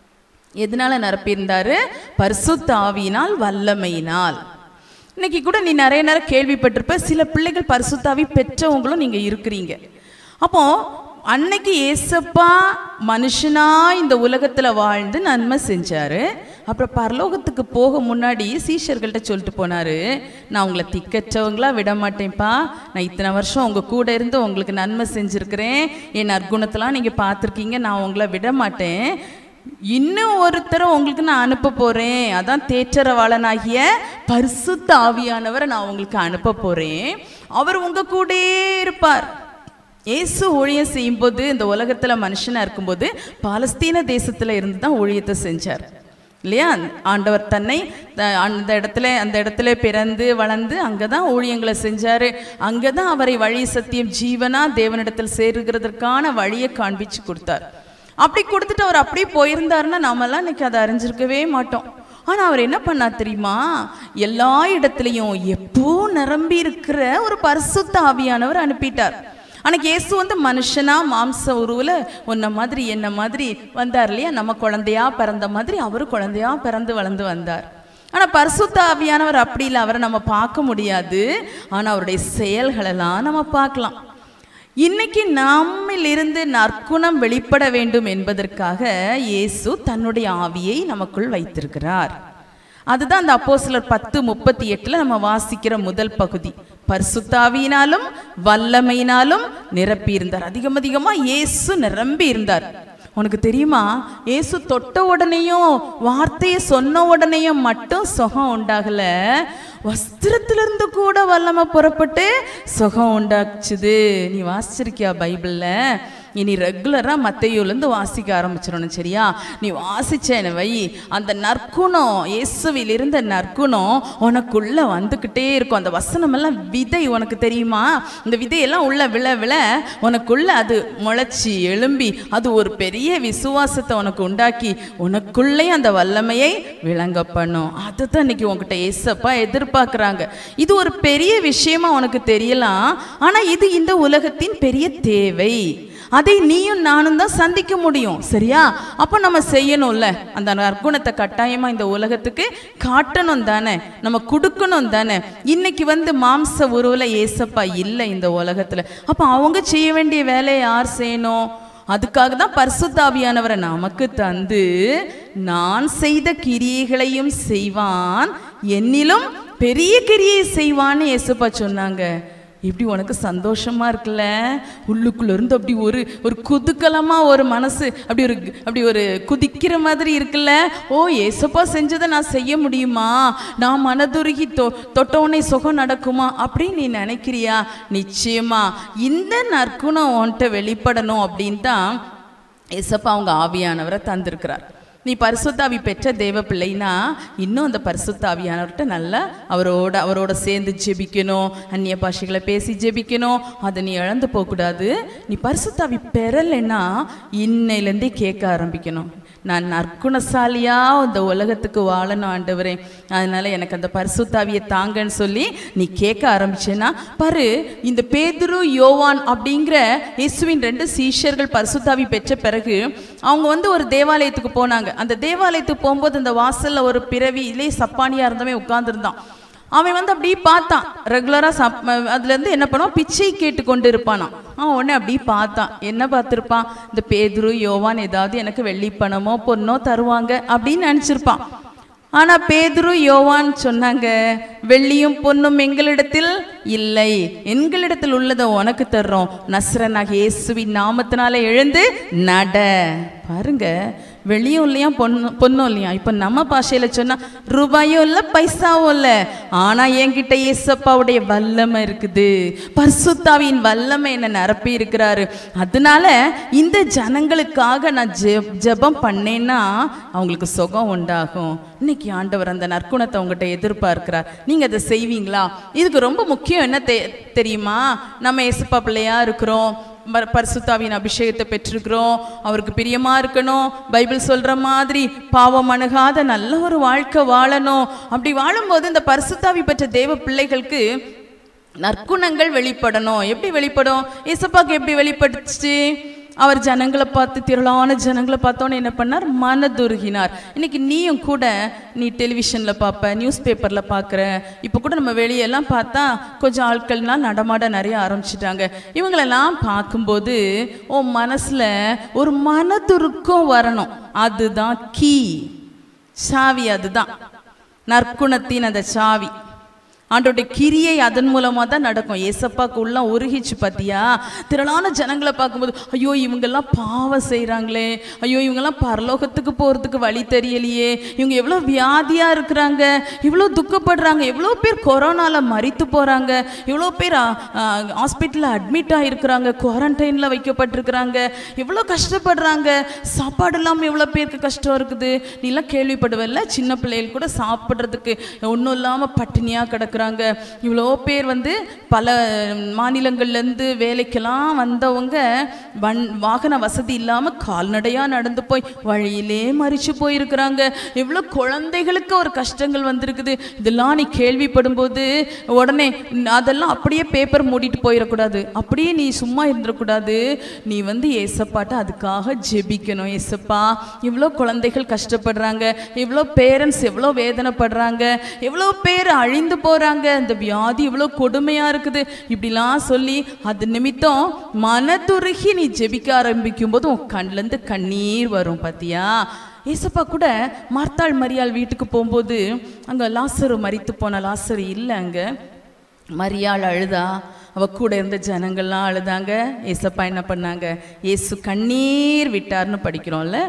எதனால நிரப்பியிருந்தாரு பரிசுத்த ஆவியினால் வல்லமையினால் இன்னைக்கு கூட நீ நிறைய நேரம் கேள்விப்பட்டிருப்ப சில பிள்ளைகள் பரிசுத்தாவி பெற்றவங்களும் நீங்க இருக்கிறீங்க அப்போ அன்னைக்கு ஏசப்பா மனுஷனா இந்த உலகத்துல வாழ்ந்து நன்மை செஞ்சாரு அப்புறம் பரலோகத்துக்கு போக முன்னாடி சீஷர்கள்ட்ட சொல்லிட்டு போனாரு நான் உங்களை திக்கற்றவங்களா விட மாட்டேன்ப்பா நான் இத்தனை வருஷம் உங்க கூட இருந்து உங்களுக்கு நன்மை செஞ்சிருக்கிறேன் என் நற்குணத்தெல்லாம் நீங்க பார்த்துருக்கீங்க நான் உங்களை விட மாட்டேன் இன்னும் ஒருத்தரை உங்களுக்கு நான் அனுப்ப போறேன் அதான் தேற்றரவாளனாகிய பரிசுத்த ஆவியானவரை நான் உங்களுக்கு அனுப்ப போறேன் அவர் உங்க கூடயே இருப்பார் இயேசு ஊழியம் செய்யும்போது இந்த உலகத்துல மனுஷனா இருக்கும்போது பாலஸ்தீன தேசத்துல இருந்து தான் ஊழியத்தை செஞ்சார் இல்லையா ஆண்டவர் தன்னை த- அந்த இடத்துல அந்த இடத்துல பிறந்து வளர்ந்து அங்கே தான் ஊழியங்களை செஞ்சாரு அங்கே தான் அவரை வழி சத்தியம் ஜீவனா தேவனிடத்தில் சேருகிறதற்கான வழியை காண்பிச்சு கொடுத்தார் அப்படி கொடுத்துட்டு அவர் அப்படியே போயிருந்தாருன்னா நாமெல்லாம் இன்னைக்கு அதை அறிஞ்சிருக்கவே மாட்டோம் ஆனா அவர் என்ன பண்ணார் தெரியுமா எல்லா இடத்துலையும் எப்போ நிரம்பி இருக்கிற ஒரு பரிசுத்த ஆவியானவர் அனுப்பிட்டார் அன்னைக்கு இயேசு வந்து மனுஷனா மாம்ச உருவுல உன்ன மாதிரி என்ன மாதிரி வந்தார் இல்லையா நம்ம குழந்தையா பிறந்த மாதிரி அவரு குழந்தையா பிறந்து வளர்ந்து வந்தார் ஆனா பரிசுத்த ஆவியானவர் அப்படி இல்லை அவரை நம்ம பார்க்க முடியாது ஆனா அவருடைய செயல்களெல்லாம் நம்ம பார்க்கலாம் இன்னைக்கு நம்மிலிருந்து நற்குணம் வெளிப்பட வேண்டும் என்பதற்காக இயேசு தன்னுடைய ஆவியை நமக்குள் வைத்திருக்கிறார் அதுதான் அந்த அப்போஸ்தலர் பத்து முப்பத்தி எட்டுல நம்ம வாசிக்கிற முதல் பகுதி பரிசுத்தாவியினாலும் வல்லமையினாலும் நிரப்பி இருந்தார் அதிகம் அதிகமா இயேசு நிரம்பி இருந்தார் உனக்கு தெரியுமா இயேசு தொட்ட உடனேயும் வார்த்தையை சொன்ன உடனேயும் மட்டும் சுகம் உண்டாகல வஸ்திரத்திலிருந்து கூட வல்லமை புறப்பட்டு சுகம் உண்டாச்சுது நீ வாசிச்சிருக்கியா பைபிள்ல இனி ரெகுலராக மத்தையூலேருந்து வாசிக்க ஆரம்பிச்சிடணும் சரியா நீ வாசிச்சேன்னு வை அந்த நற்குணம் இயேசுவில் இருந்த நற்குணம் உனக்குள்ள வந்துக்கிட்டே இருக்கும் அந்த வசனமெல்லாம் விதை உனக்கு தெரியுமா இந்த விதையெல்லாம் உள்ள விழ விழ உனக்குள்ள அது முளைச்சி எழும்பி அது ஒரு பெரிய விசுவாசத்தை உனக்கு உண்டாக்கி உனக்குள்ளே அந்த வல்லமையை விளங்க பண்ணும் அதுதான் இன்னைக்கு உன்கிட்ட ஏசப்பா எதிர்பார்க்குறாங்க இது ஒரு பெரிய விஷயமா உனக்கு தெரியலாம் ஆனால் இது இந்த உலகத்தின் பெரிய தேவை அதை நீயும் நானும் தான் சந்திக்க முடியும் சரியா அப்போ நம்ம செய்யணும்ல அந்த நற்குணத்தை கட்டாயமா இந்த உலகத்துக்கு காட்டணும் தானே நம்ம கொடுக்கணும் தானே இன்னைக்கு வந்து மாம்ச உருவில் ஏசப்பா இல்லை இந்த உலகத்துல அப்போ அவங்க செய்ய வேண்டிய வேலையை யார் செய்யணும் அதுக்காக தான் பரிசுத்தாவியானவரை நமக்கு தந்து நான் செய்த கிரியைகளையும் செய்வான் என்னிலும் பெரிய கிரியை செய்வான்னு இயேசுப்பா சொன்னாங்க இப்படி உனக்கு சந்தோஷமா இருக்குல்ல உள்ளுக்குள்ள இருந்து அப்படி ஒரு ஒரு குதுக்கலமா ஒரு மனசு அப்படி ஒரு அப்படி ஒரு குதிக்கிற மாதிரி இருக்குல்ல ஓ ஏசப்பா செஞ்சதை நான் செய்ய முடியுமா நான் மனதுருகி தொ தொட்டவுடனே சுகம் நடக்குமா அப்படின்னு நீ நினைக்கிறியா நிச்சயமா இந்த நற்குணம் உன்கிட்ட வெளிப்படணும் அப்படின்னு தான் ஏசப்பா அவங்க ஆவியானவரை தந்திருக்கிறார் நீ பரிசுத்தாவி பெற்ற தேவ பிள்ளைனா இன்னும் அந்த பரிசுத்தாவியானவர்கிட்ட நல்லா அவரோட அவரோட சேர்ந்து ஜெபிக்கணும் அந்நிய பாஷைகளை பேசி ஜெபிக்கணும் அதை நீ இழந்து போகக்கூடாது நீ பரிசுத்தாவி பெறலைன்னா இன்னையிலேருந்தே கேட்க ஆரம்பிக்கணும் நான் நற்குணசாலியா இந்த உலகத்துக்கு வாழணும் ஆண்டவரே அதனால எனக்கு அந்த பரிசுத்தாவியை தாங்கன்னு சொல்லி நீ கேட்க ஆரம்பிச்சேன்னா பாரு இந்த பேதுரு யோவான் அப்படிங்கிற இயேசுவின் ரெண்டு சீஷர்கள் பரிசுத்தாவி பெற்ற பிறகு அவங்க வந்து ஒரு தேவாலயத்துக்கு போனாங்க அந்த தேவாலயத்துக்கு போகும்போது அந்த வாசல்ல ஒரு பிறவியிலே சப்பானியா இருந்தவன் உட்கார்ந்துருந்தான் அவன் வந்து அப்படியே பார்த்தான் ரெகுலராக சப் அதுலேருந்து என்ன பண்ணுவான் பிச்சை கேட்டு கொண்டு இருப்பானாம் அவன் உடனே அப்படியே பார்த்தான் என்ன பார்த்துருப்பான் இந்த பேதுரு யோவான் ஏதாவது எனக்கு வெள்ளி பணமோ பொண்ணோ தருவாங்க அப்படின்னு நினச்சிருப்பான் ஆனால் பேதுரு யோவான் சொன்னாங்க வெள்ளியும் பொன்னும் எங்களிடத்தில் இல்லை எங்களிடத்தில் உள்ளதை உனக்கு தர்றோம் நஸ்ரனாக இயேசுவின் நாமத்தினால எழுந்து நட பாருங்க வெளியும் இல்லையா பொண்ணு பொண்ணும் இல்லையா இப்போ நம்ம பாஷையில் சொன்னால் ரூபாயும் இல்லை பைசாவும் இல்லை ஆனால் என்கிட்ட ஏசப்பாவுடைய வல்லமை இருக்குது பரிசுத்தாவின் வல்லமை என்ன நிரப்பி இருக்கிறாரு அதனால இந்த ஜனங்களுக்காக நான் ஜெப் ஜெபம் பண்ணேன்னா அவங்களுக்கு சுகம் உண்டாகும் இன்னைக்கு ஆண்டவர் அந்த நற்குணத்தை உங்ககிட்ட எதிர்பார்க்கிறார் நீங்கள் அதை செய்வீங்களா இதுக்கு ரொம்ப முக்கியம் என்ன தெ தெரியுமா நம்ம ஏசப்பா பிள்ளையா இருக்கிறோம் ம- பரிசுத்தாவின் அபிஷேகத்தை பெற்றிருக்கிறோம் அவருக்கு பிரியமா இருக்கணும் பைபிள் சொல்ற மாதிரி பாவம் அணுகாத நல்ல ஒரு வாழ்க்கை வாழணும் அப்படி வாழும்போது இந்த பரிசுத்தாவி பெற்ற தேவ பிள்ளைகளுக்கு நற்குணங்கள் வெளிப்படணும் எப்படி வெளிப்படும் ஏசப்பாக்கு எப்படி வெளிப்பட்டுச்சு அவர் ஜனங்களை பார்த்து திரளான ஜனங்களை பார்த்தோன்னே என்ன பண்ணார் மனதுருகினார் இன்னைக்கு நீயும் கூட நீ டெலிவிஷனில் பார்ப்ப நியூஸ் பேப்பரில் பார்க்குற இப்போ கூட நம்ம வெளியெல்லாம் பார்த்தா கொஞ்சம் ஆட்கள்லாம் நடமாட நிறைய ஆரம்பிச்சிட்டாங்க இவங்களெல்லாம் பார்க்கும்போது உன் மனசில் ஒரு மனதுருக்கம் வரணும் அதுதான் கீ சாவி அதுதான் நற்குணத்தின் அந்த சாவி ஆண்டோடைய கிரியை அதன் மூலமாக தான் நடக்கும் ஏசப்பாக்கு உள்ள உருகிச்சு பார்த்தியா திரளான ஜனங்களை பார்க்கும்போது ஐயோ இவங்கெல்லாம் பாவம் செய்கிறாங்களே ஐயோ இவங்கெல்லாம் பரலோகத்துக்கு போகிறதுக்கு வழி தெரியலையே இவங்க எவ்வளோ வியாதியாக இருக்கிறாங்க இவ்வளோ துக்கப்படுறாங்க எவ்வளோ பேர் கொரோனாவில் மறித்து போகிறாங்க எவ்வளோ பேர் ஹாஸ்பிட்டலில் அட்மிட் ஆகிருக்கிறாங்க குவாரண்டைனில் வைக்கப்பட்டிருக்கிறாங்க எவ்வளோ கஷ்டப்படுறாங்க சாப்பாடு இல்லாமல் எவ்வளோ பேருக்கு கஷ்டம் இருக்குது நீலாம் கேள்விப்படுவல்ல சின்ன பிள்ளைகள் கூட சாப்பிட்றதுக்கு ஒன்றும் இல்லாமல் பட்டினியாக கிடக்குறாங்க இவ்வளோ பேர் வந்து பல மாநிலங்கள்லேருந்து வேலைக்கெல்லாம் வந்தவங்க வன் வாகன வசதி இல்லாமல் கால்நடையாக நடந்து போய் வழியிலே மறிச்சு போயிருக்கிறாங்க எவ்வளோ குழந்தைகளுக்கு ஒரு கஷ்டங்கள் வந்திருக்குது இதெல்லாம் நீ கேள்விப்படும்போது உடனே அதெல்லாம் அப்படியே பேப்பர் மூடிட்டு போயிடக்கூடாது அப்படியே நீ சும்மா இருந்துடக்கூடாது நீ வந்து ஏசப்பாட்ட அதுக்காக ஜெபிக்கணும் ஏசப்பா இவ்வளோ குழந்தைகள் கஷ்டப்படுறாங்க இவ்வளோ பேரண்ட்ஸ் எவ்வளோ வேதனைப்படுறாங்க எவ்வளோ பேர் அழிந்து போகிறாங்க இந்த வியாதி இவ்வளோ கொடுமையாக இருக்குது இப்படிலாம் சொல்லி அது நிமித்தம் மனதுருகி நீ ஜெபிக்க ஆரம்பிக்கும் போது உன் கண்லேருந்து கண்ணீர் வரும் பார்த்தியா ஏசப்பா கூட மார்த்தாள் மரியாள் வீட்டுக்கு போகும்போது அங்கே லாசரு மரித்து போன லாசரு இல்லை அங்கே மரியாள் அழுதா அவ கூட இருந்த ஜனங்கள்லாம் அழுதாங்க ஏசப்பா என்ன பண்ணாங்க ஏசு கண்ணீர் விட்டார்னு படிக்கிறோம்ல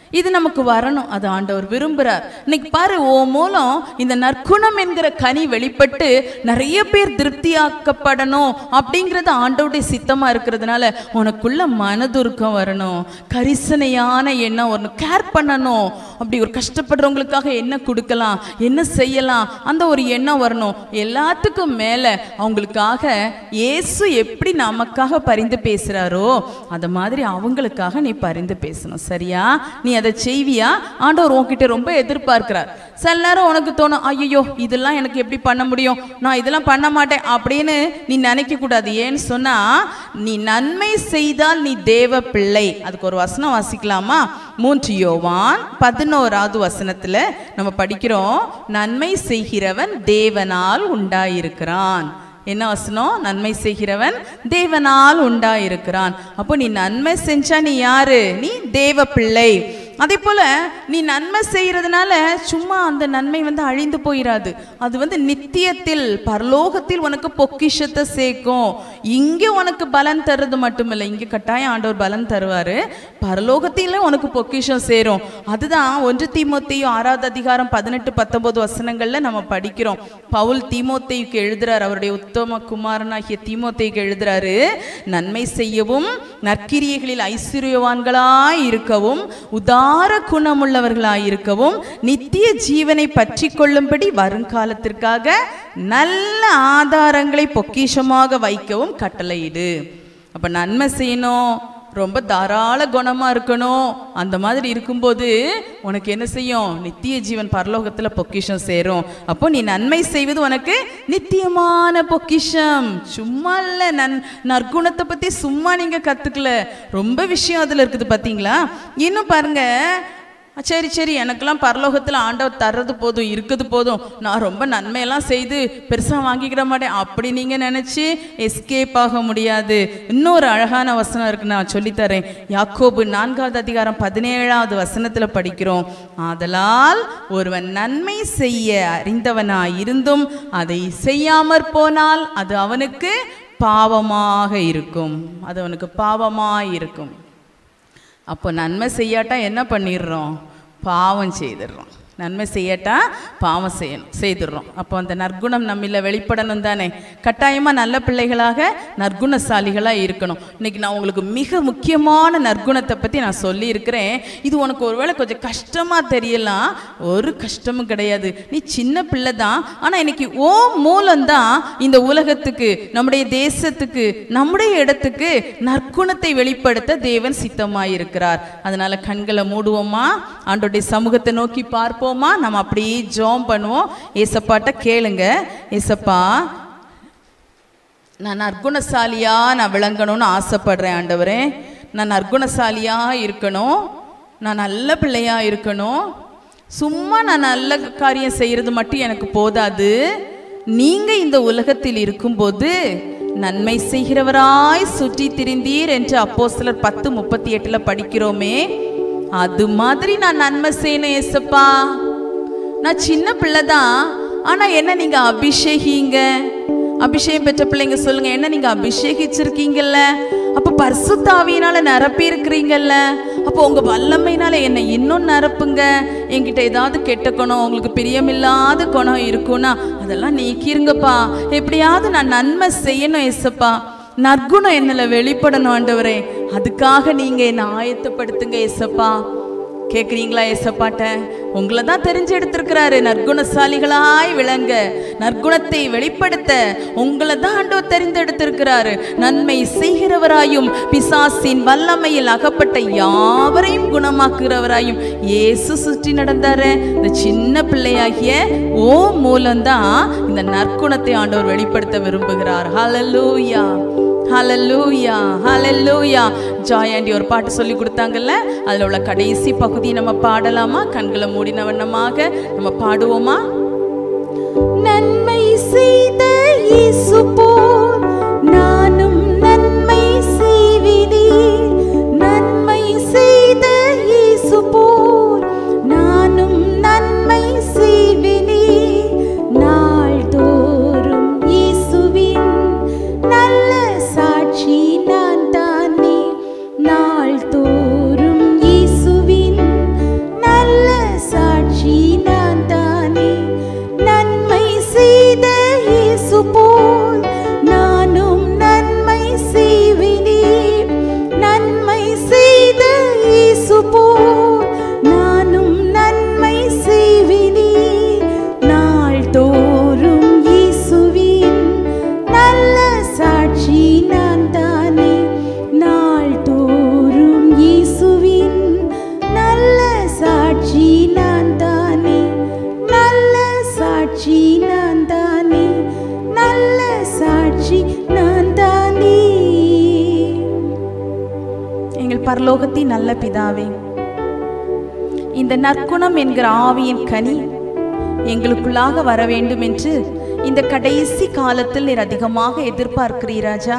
இது நமக்கு வரணும் அது ஆண்டவர் விரும்புறார் இன்னைக்கு பாரு ஓ மூலம் இந்த நற்குணம் என்கிற கனி வெளிப்பட்டு நிறைய பேர் திருப்தியாக்கப்படணும் அப்படிங்கிறது ஆண்டவருடைய சித்தமா இருக்கிறதுனால உனக்குள்ள மனதுருக்கம் வரணும் கரிசனையான எண்ணம் வரணும் கேர் பண்ணணும் அப்படி ஒரு கஷ்டப்படுறவங்களுக்காக என்ன கொடுக்கலாம் என்ன செய்யலாம் அந்த ஒரு எண்ணம் வரணும் எல்லாத்துக்கும் மேல அவங்களுக்காக இயேசு எப்படி நமக்காக பரிந்து பேசுறாரோ அத மாதிரி அவங்களுக்காக நீ பரிந்து பேசணும் சரியா நீ அதை செய்வியா ஆண்டவர் உன்கிட்ட ரொம்ப எதிர்பார்க்கிறார் சில நேரம் உனக்கு தோணும் ஐயோ இதெல்லாம் எனக்கு எப்படி பண்ண முடியும் நான் இதெல்லாம் பண்ண மாட்டேன் அப்படின்னு நீ நினைக்க கூடாது ஏன்னு சொன்னா நீ நன்மை செய்தால் நீ தேவ பிள்ளை அதுக்கு ஒரு வசனம் வாசிக்கலாமா மூன்று யோவான் பதினோராவது வசனத்துல நம்ம படிக்கிறோம் நன்மை செய்கிறவன் தேவனால் உண்டாயிருக்கிறான் என்ன வசனம் நன்மை செய்கிறவன் தேவனால் உண்டாயிருக்கிறான் அப்போ நீ நன்மை செஞ்சா நீ யாரு நீ தேவ பிள்ளை அதே போல நீ நன்மை செய்யறதுனால சும்மா அந்த நன்மை வந்து அழிந்து போயிடாது அது வந்து நித்தியத்தில் பரலோகத்தில் உனக்கு பொக்கிஷத்தை சேர்க்கும் இங்க உனக்கு பலன் தருது மட்டுமில்லை இங்க கட்டாயம் ஆண்டவர் பலன் தருவாரு பரலோகத்தில உனக்கு பொக்கிஷம் சேரும் அதுதான் ஒன்று தீமோத்தேயு ஆறாவது அதிகாரம் பதினெட்டு பத்தொன்பது வசனங்கள்ல நம்ம படிக்கிறோம் பவுல் தீமோத்தேயுக்கு எழுதுறார் அவருடைய உத்தம குமாரனாகிய தீமோத்தேயுக்கு எழுதுறாரு நன்மை செய்யவும் நற்கிரியைகளில் ஐஸ்வர்யவான்களாய் இருக்கவும் உதார குணமுள்ளவர்களாய் இருக்கவும் நித்திய ஜீவனை பற்றி கொள்ளும்படி வருங்காலத்திற்காக நல்ல ஆதாரங்களை பொக்கிஷமாக வைக்கவும் கட்டளையிடு அப்ப நன்மை செய்யணும் ரொம்ப தாராள குணமா இருக்கணும் அந்த மாதிரி இருக்கும்போது உனக்கு என்ன செய்யும் நித்திய ஜீவன் பரலோகத்துல பொக்கிஷம் சேரும் அப்போ நீ நன்மை செய்வது உனக்கு நித்தியமான பொக்கிஷம் சும்மா இல்ல நன் நற்குணத்தை பத்தி சும்மா நீங்க கத்துக்கல ரொம்ப விஷயம் அதுல இருக்குது பாத்தீங்களா இன்னும் பாருங்க சரி சரி எனக்கெல்லாம் பரலோகத்தில் ஆண்டவர் தர்றது போதும் இருக்குது போதும் நான் ரொம்ப நன்மையெல்லாம் செய்து பெருசாக வாங்கிக்கிட மாட்டேன் அப்படி நீங்கள் நினச்சி எஸ்கேப் ஆக முடியாது இன்னொரு அழகான வசனம் இருக்கு நான் சொல்லித்தரேன் யாக்கோபு நான்காவது அதிகாரம் பதினேழாவது வசனத்தில் படிக்கிறோம் ஆதலால் ஒருவன் நன்மை செய்ய அறிந்தவனாய் இருந்தும் அதை செய்யாமற் போனால் அது அவனுக்கு பாவமாக இருக்கும் அது அவனுக்கு பாவமாக இருக்கும் அப்போ நன்மை செய்யாட்டா என்ன பண்ணிடுறோம் பாவம் செய்திடுறோம் நன்மை செய்யாட்டா பாவம் செய்யணும் செய்துடுறோம் அப்போ அந்த நற்குணம் நம்மில் வெளிப்படணும் தானே கட்டாயமாக நல்ல பிள்ளைகளாக நற்குணசாலிகளாக இருக்கணும் இன்னைக்கு நான் உங்களுக்கு மிக முக்கியமான நற்குணத்தை பற்றி நான் சொல்லியிருக்கிறேன் இது உனக்கு ஒருவேளை கொஞ்சம் கஷ்டமாக தெரியலாம் ஒரு கஷ்டமும் கிடையாது நீ சின்ன பிள்ளை தான் ஆனால் இன்னைக்கு ஓ மூலம்தான் இந்த உலகத்துக்கு நம்முடைய தேசத்துக்கு நம்முடைய இடத்துக்கு நற்குணத்தை வெளிப்படுத்த தேவன் சித்தமாயிருக்கிறார் அதனால கண்களை மூடுவோமா ஆண்டோடைய சமூகத்தை நோக்கி பார்ப்போமா நம்ம அப்படியே ஜோம் பண்ணுவோம் ஏசப்பாட்ட கேளுங்க ஏசப்பா நான் நற்குணசாலியா நான் விளங்கணும்னு ஆசைப்படுறேன் ஆண்டவரே நான் நற்குணசாலியா இருக்கணும் நான் நல்ல பிள்ளையா இருக்கணும் சும்மா நான் நல்ல காரியம் செய்யறது மட்டும் எனக்கு போதாது நீங்க இந்த உலகத்தில் இருக்கும்போது நன்மை செய்கிறவராய் சுற்றி திரிந்தீர் என்று அப்போஸ்தலர் பத்து முப்பத்தி எட்டுல படிக்கிறோமே அது மாதிரி நான் நன்மை செய்யணும் ஏசப்பா நான் சின்ன பிள்ளை தான் ஆனா என்ன நீங்க அபிஷேகிங்க அபிஷேகம் பெற்ற பிள்ளைங்க சொல்லுங்க என்ன நீங்க அபிஷேகிச்சிருக்கீங்கல்ல அப்ப பரிசுத்தாவியினால நிரப்பி இருக்கிறீங்கல்ல அப்போ உங்க வல்லமையினால என்ன இன்னும் நிரப்புங்க என்கிட்ட ஏதாவது கெட்ட குணம் உங்களுக்கு பிரியமில்லாத குணம் இருக்கும்னா அதெல்லாம் நீக்கிருங்கப்பா எப்படியாவது நான் நன்மை செய்யணும் ஏசப்பா நற்குணம் என்னல வெளிப்படணும் ஆண்டவரே அதுக்காக நீங்க என்ன ஆயத்தப்படுத்துங்க ஏசப்பா கேக்குறீங்களா ஏசப்பாட்ட உங்களை தான் தெரிஞ்செடுத்திருக்கிறாரு நற்குணசாலிகளாய் விளங்க நற்குணத்தை வெளிப்படுத்த உங்களை தான் ஆண்டவர் தெரிந்தெடுத்திருக்கிறாரு நன்மை செய்கிறவராயும் பிசாசின் வல்லமையில் அகப்பட்ட யாவரையும் குணமாக்குகிறவராயும் இயேசு சுற்றி நடந்தாரு இந்த சின்ன பிள்ளையாகிய ஓ மூலம்தான் இந்த நற்குணத்தை ஆண்டவர் வெளிப்படுத்த விரும்புகிறார் ஹalleluya ஹalleluya ஹalleluya ஜாய் ஆண்டி ஒரு பாட்டு சொல்லி கொடுத்தாங்கல்ல அதில் உள்ள கடைசி பகுதி நம்ம பாடலாமா கண்களை மூடின வண்ணமாக நம்ம பாடுவோமா நன்மை செய்த இயேசு போல் நானும் நன்மை செய்வினே நன்மை செய்த இயேசு போல் நானும் நன்மை செய்வினே நாள்தோறும் இயேசுவின் நல்ல சாட்சி நான் தானே நாள்தோறும் இயேசுவின் எங்கள் பரலோகத்தின் நல்ல பிதாவே இந்த நற்குணம் என்கிற ஆவியின் கனி எங்களுக்குள்ளாக வர வேண்டும் என்று இந்த கடைசி காலத்தில் நீர் அதிகமாக எதிர்பார்க்கிறீர் ராஜா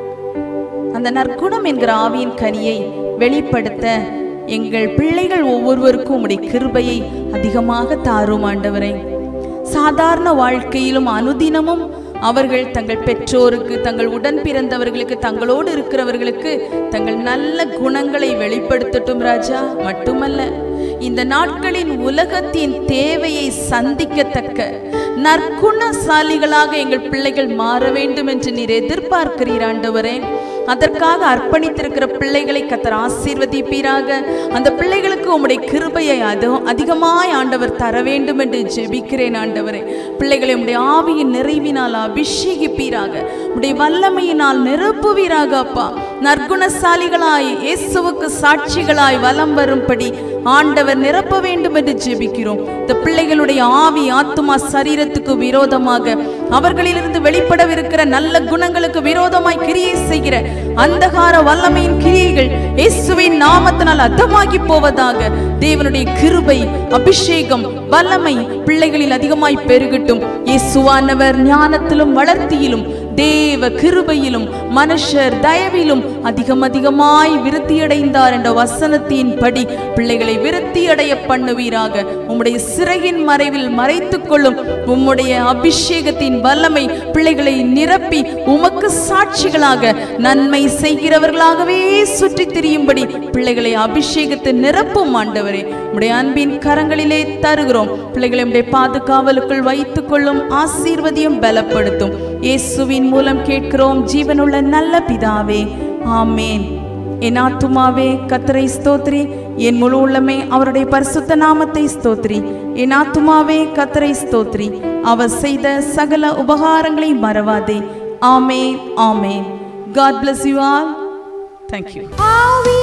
அந்த நற்குணம் என்கிற ஆவியின் கனியை வெளிப்படுத்த எங்கள் பிள்ளைகள் ஒவ்வொருவருக்கும் உம்முடைய கிருபையை அதிகமாக தாரும் ஆண்டவரே சாதாரண வாழ்க்கையிலும் அனுதினமும் அவர்கள் தங்கள் பெற்றோருக்கு தங்கள் உடன் பிறந்தவர்களுக்கு தங்களோடு இருக்கிறவர்களுக்கு தங்கள் நல்ல குணங்களை வெளிப்படுத்தட்டும் ராஜா மட்டுமல்ல இந்த நாட்களின் உலகத்தின் தேவையை சந்திக்கத்தக்க நற்குணசாலிகளாக எங்கள் பிள்ளைகள் மாற வேண்டும் என்று நீர் எதிர்பார்க்கிறீர் ஆண்டவரே அதற்காக அர்ப்பணித்திருக்கிற பிள்ளைகளை கத்தர் ஆசீர்வதிப்பீராக அந்த பிள்ளைகளுக்கு உம்முடைய கிருபையை அது அதிகமாய் ஆண்டவர் தர வேண்டும் என்று ஜெபிக்கிறேன் ஆண்டவரே பிள்ளைகளை உம்முடைய ஆவியின் நிறைவினால் அபிஷேகிப்பீராக உம்முடைய வல்லமையினால் நிரப்புவீராக அப்பா நற்குணசாலிகளாய் இயேசுவுக்கு சாட்சிகளாய் வலம் வரும்படி ஆண்டவர் நிரப்ப வேண்டும் என்று ஜெபிக்கிறோம் இந்த பிள்ளைகளுடைய ஆவி ஆத்துமா சரீரத்துக்கு விரோதமாக அவர்களிலிருந்து வெளிப்படவிருக்கிற நல்ல குணங்களுக்கு விரோதமாய் கிரியை செய்கிற அந்தகார வல்லமையின் கிரியைகள் இயேசுவின் நாமத்தினால் அர்த்தமாகி போவதாக தேவனுடைய கிருபை அபிஷேகம் வல்லமை பிள்ளைகளில் அதிகமாய் பெருகட்டும் இயேசுவானவர் ஞானத்திலும் வளர்த்தியிலும் தேவ கிருபையிலும் மனுஷர் தயவிலும் அதிகம் அதிகமாய் விருத்தியடைந்தார் என்ற வசனத்தின்படி பிள்ளைகளை விருத்தியடைய பண்ணுவீராக உம்முடைய சிறையின் மறைவில் மறைத்துக் கொள்ளும் உம்முடைய அபிஷேகத்தின் வல்லமை பிள்ளைகளை நிரப்பி உமக்கு சாட்சிகளாக நன்மை செய்கிறவர்களாகவே சுற்றி திரியும்படி பிள்ளைகளை அபிஷேகத்தை நிரப்பும் ஆண்டவரே உம்முடைய அன்பின் கரங்களிலே தருகிறோம் பிள்ளைகளை உம்முடைய பாதுகாவலுக்குள் வைத்துக் கொள்ளும் ஆசீர்வதியும் பலப்படுத்தும் இயேசுவின் மூலம் கேட்கிறோம் ஜீவனுள்ள நல்ல பிதாவே ஆமேன் என் ஆத்துமாவே கத்தரை ஸ்தோத்ரி என் முழு உள்ளமே அவருடைய பரிசுத்த நாமத்தை ஸ்தோத்ரி என் ஆத்துமாவே கத்தரை ஸ்தோத்ரி அவர் செய்த சகல உபகாரங்களை மறவாதே ஆமேன் ஆமேன் God bless you all thank you ஆவி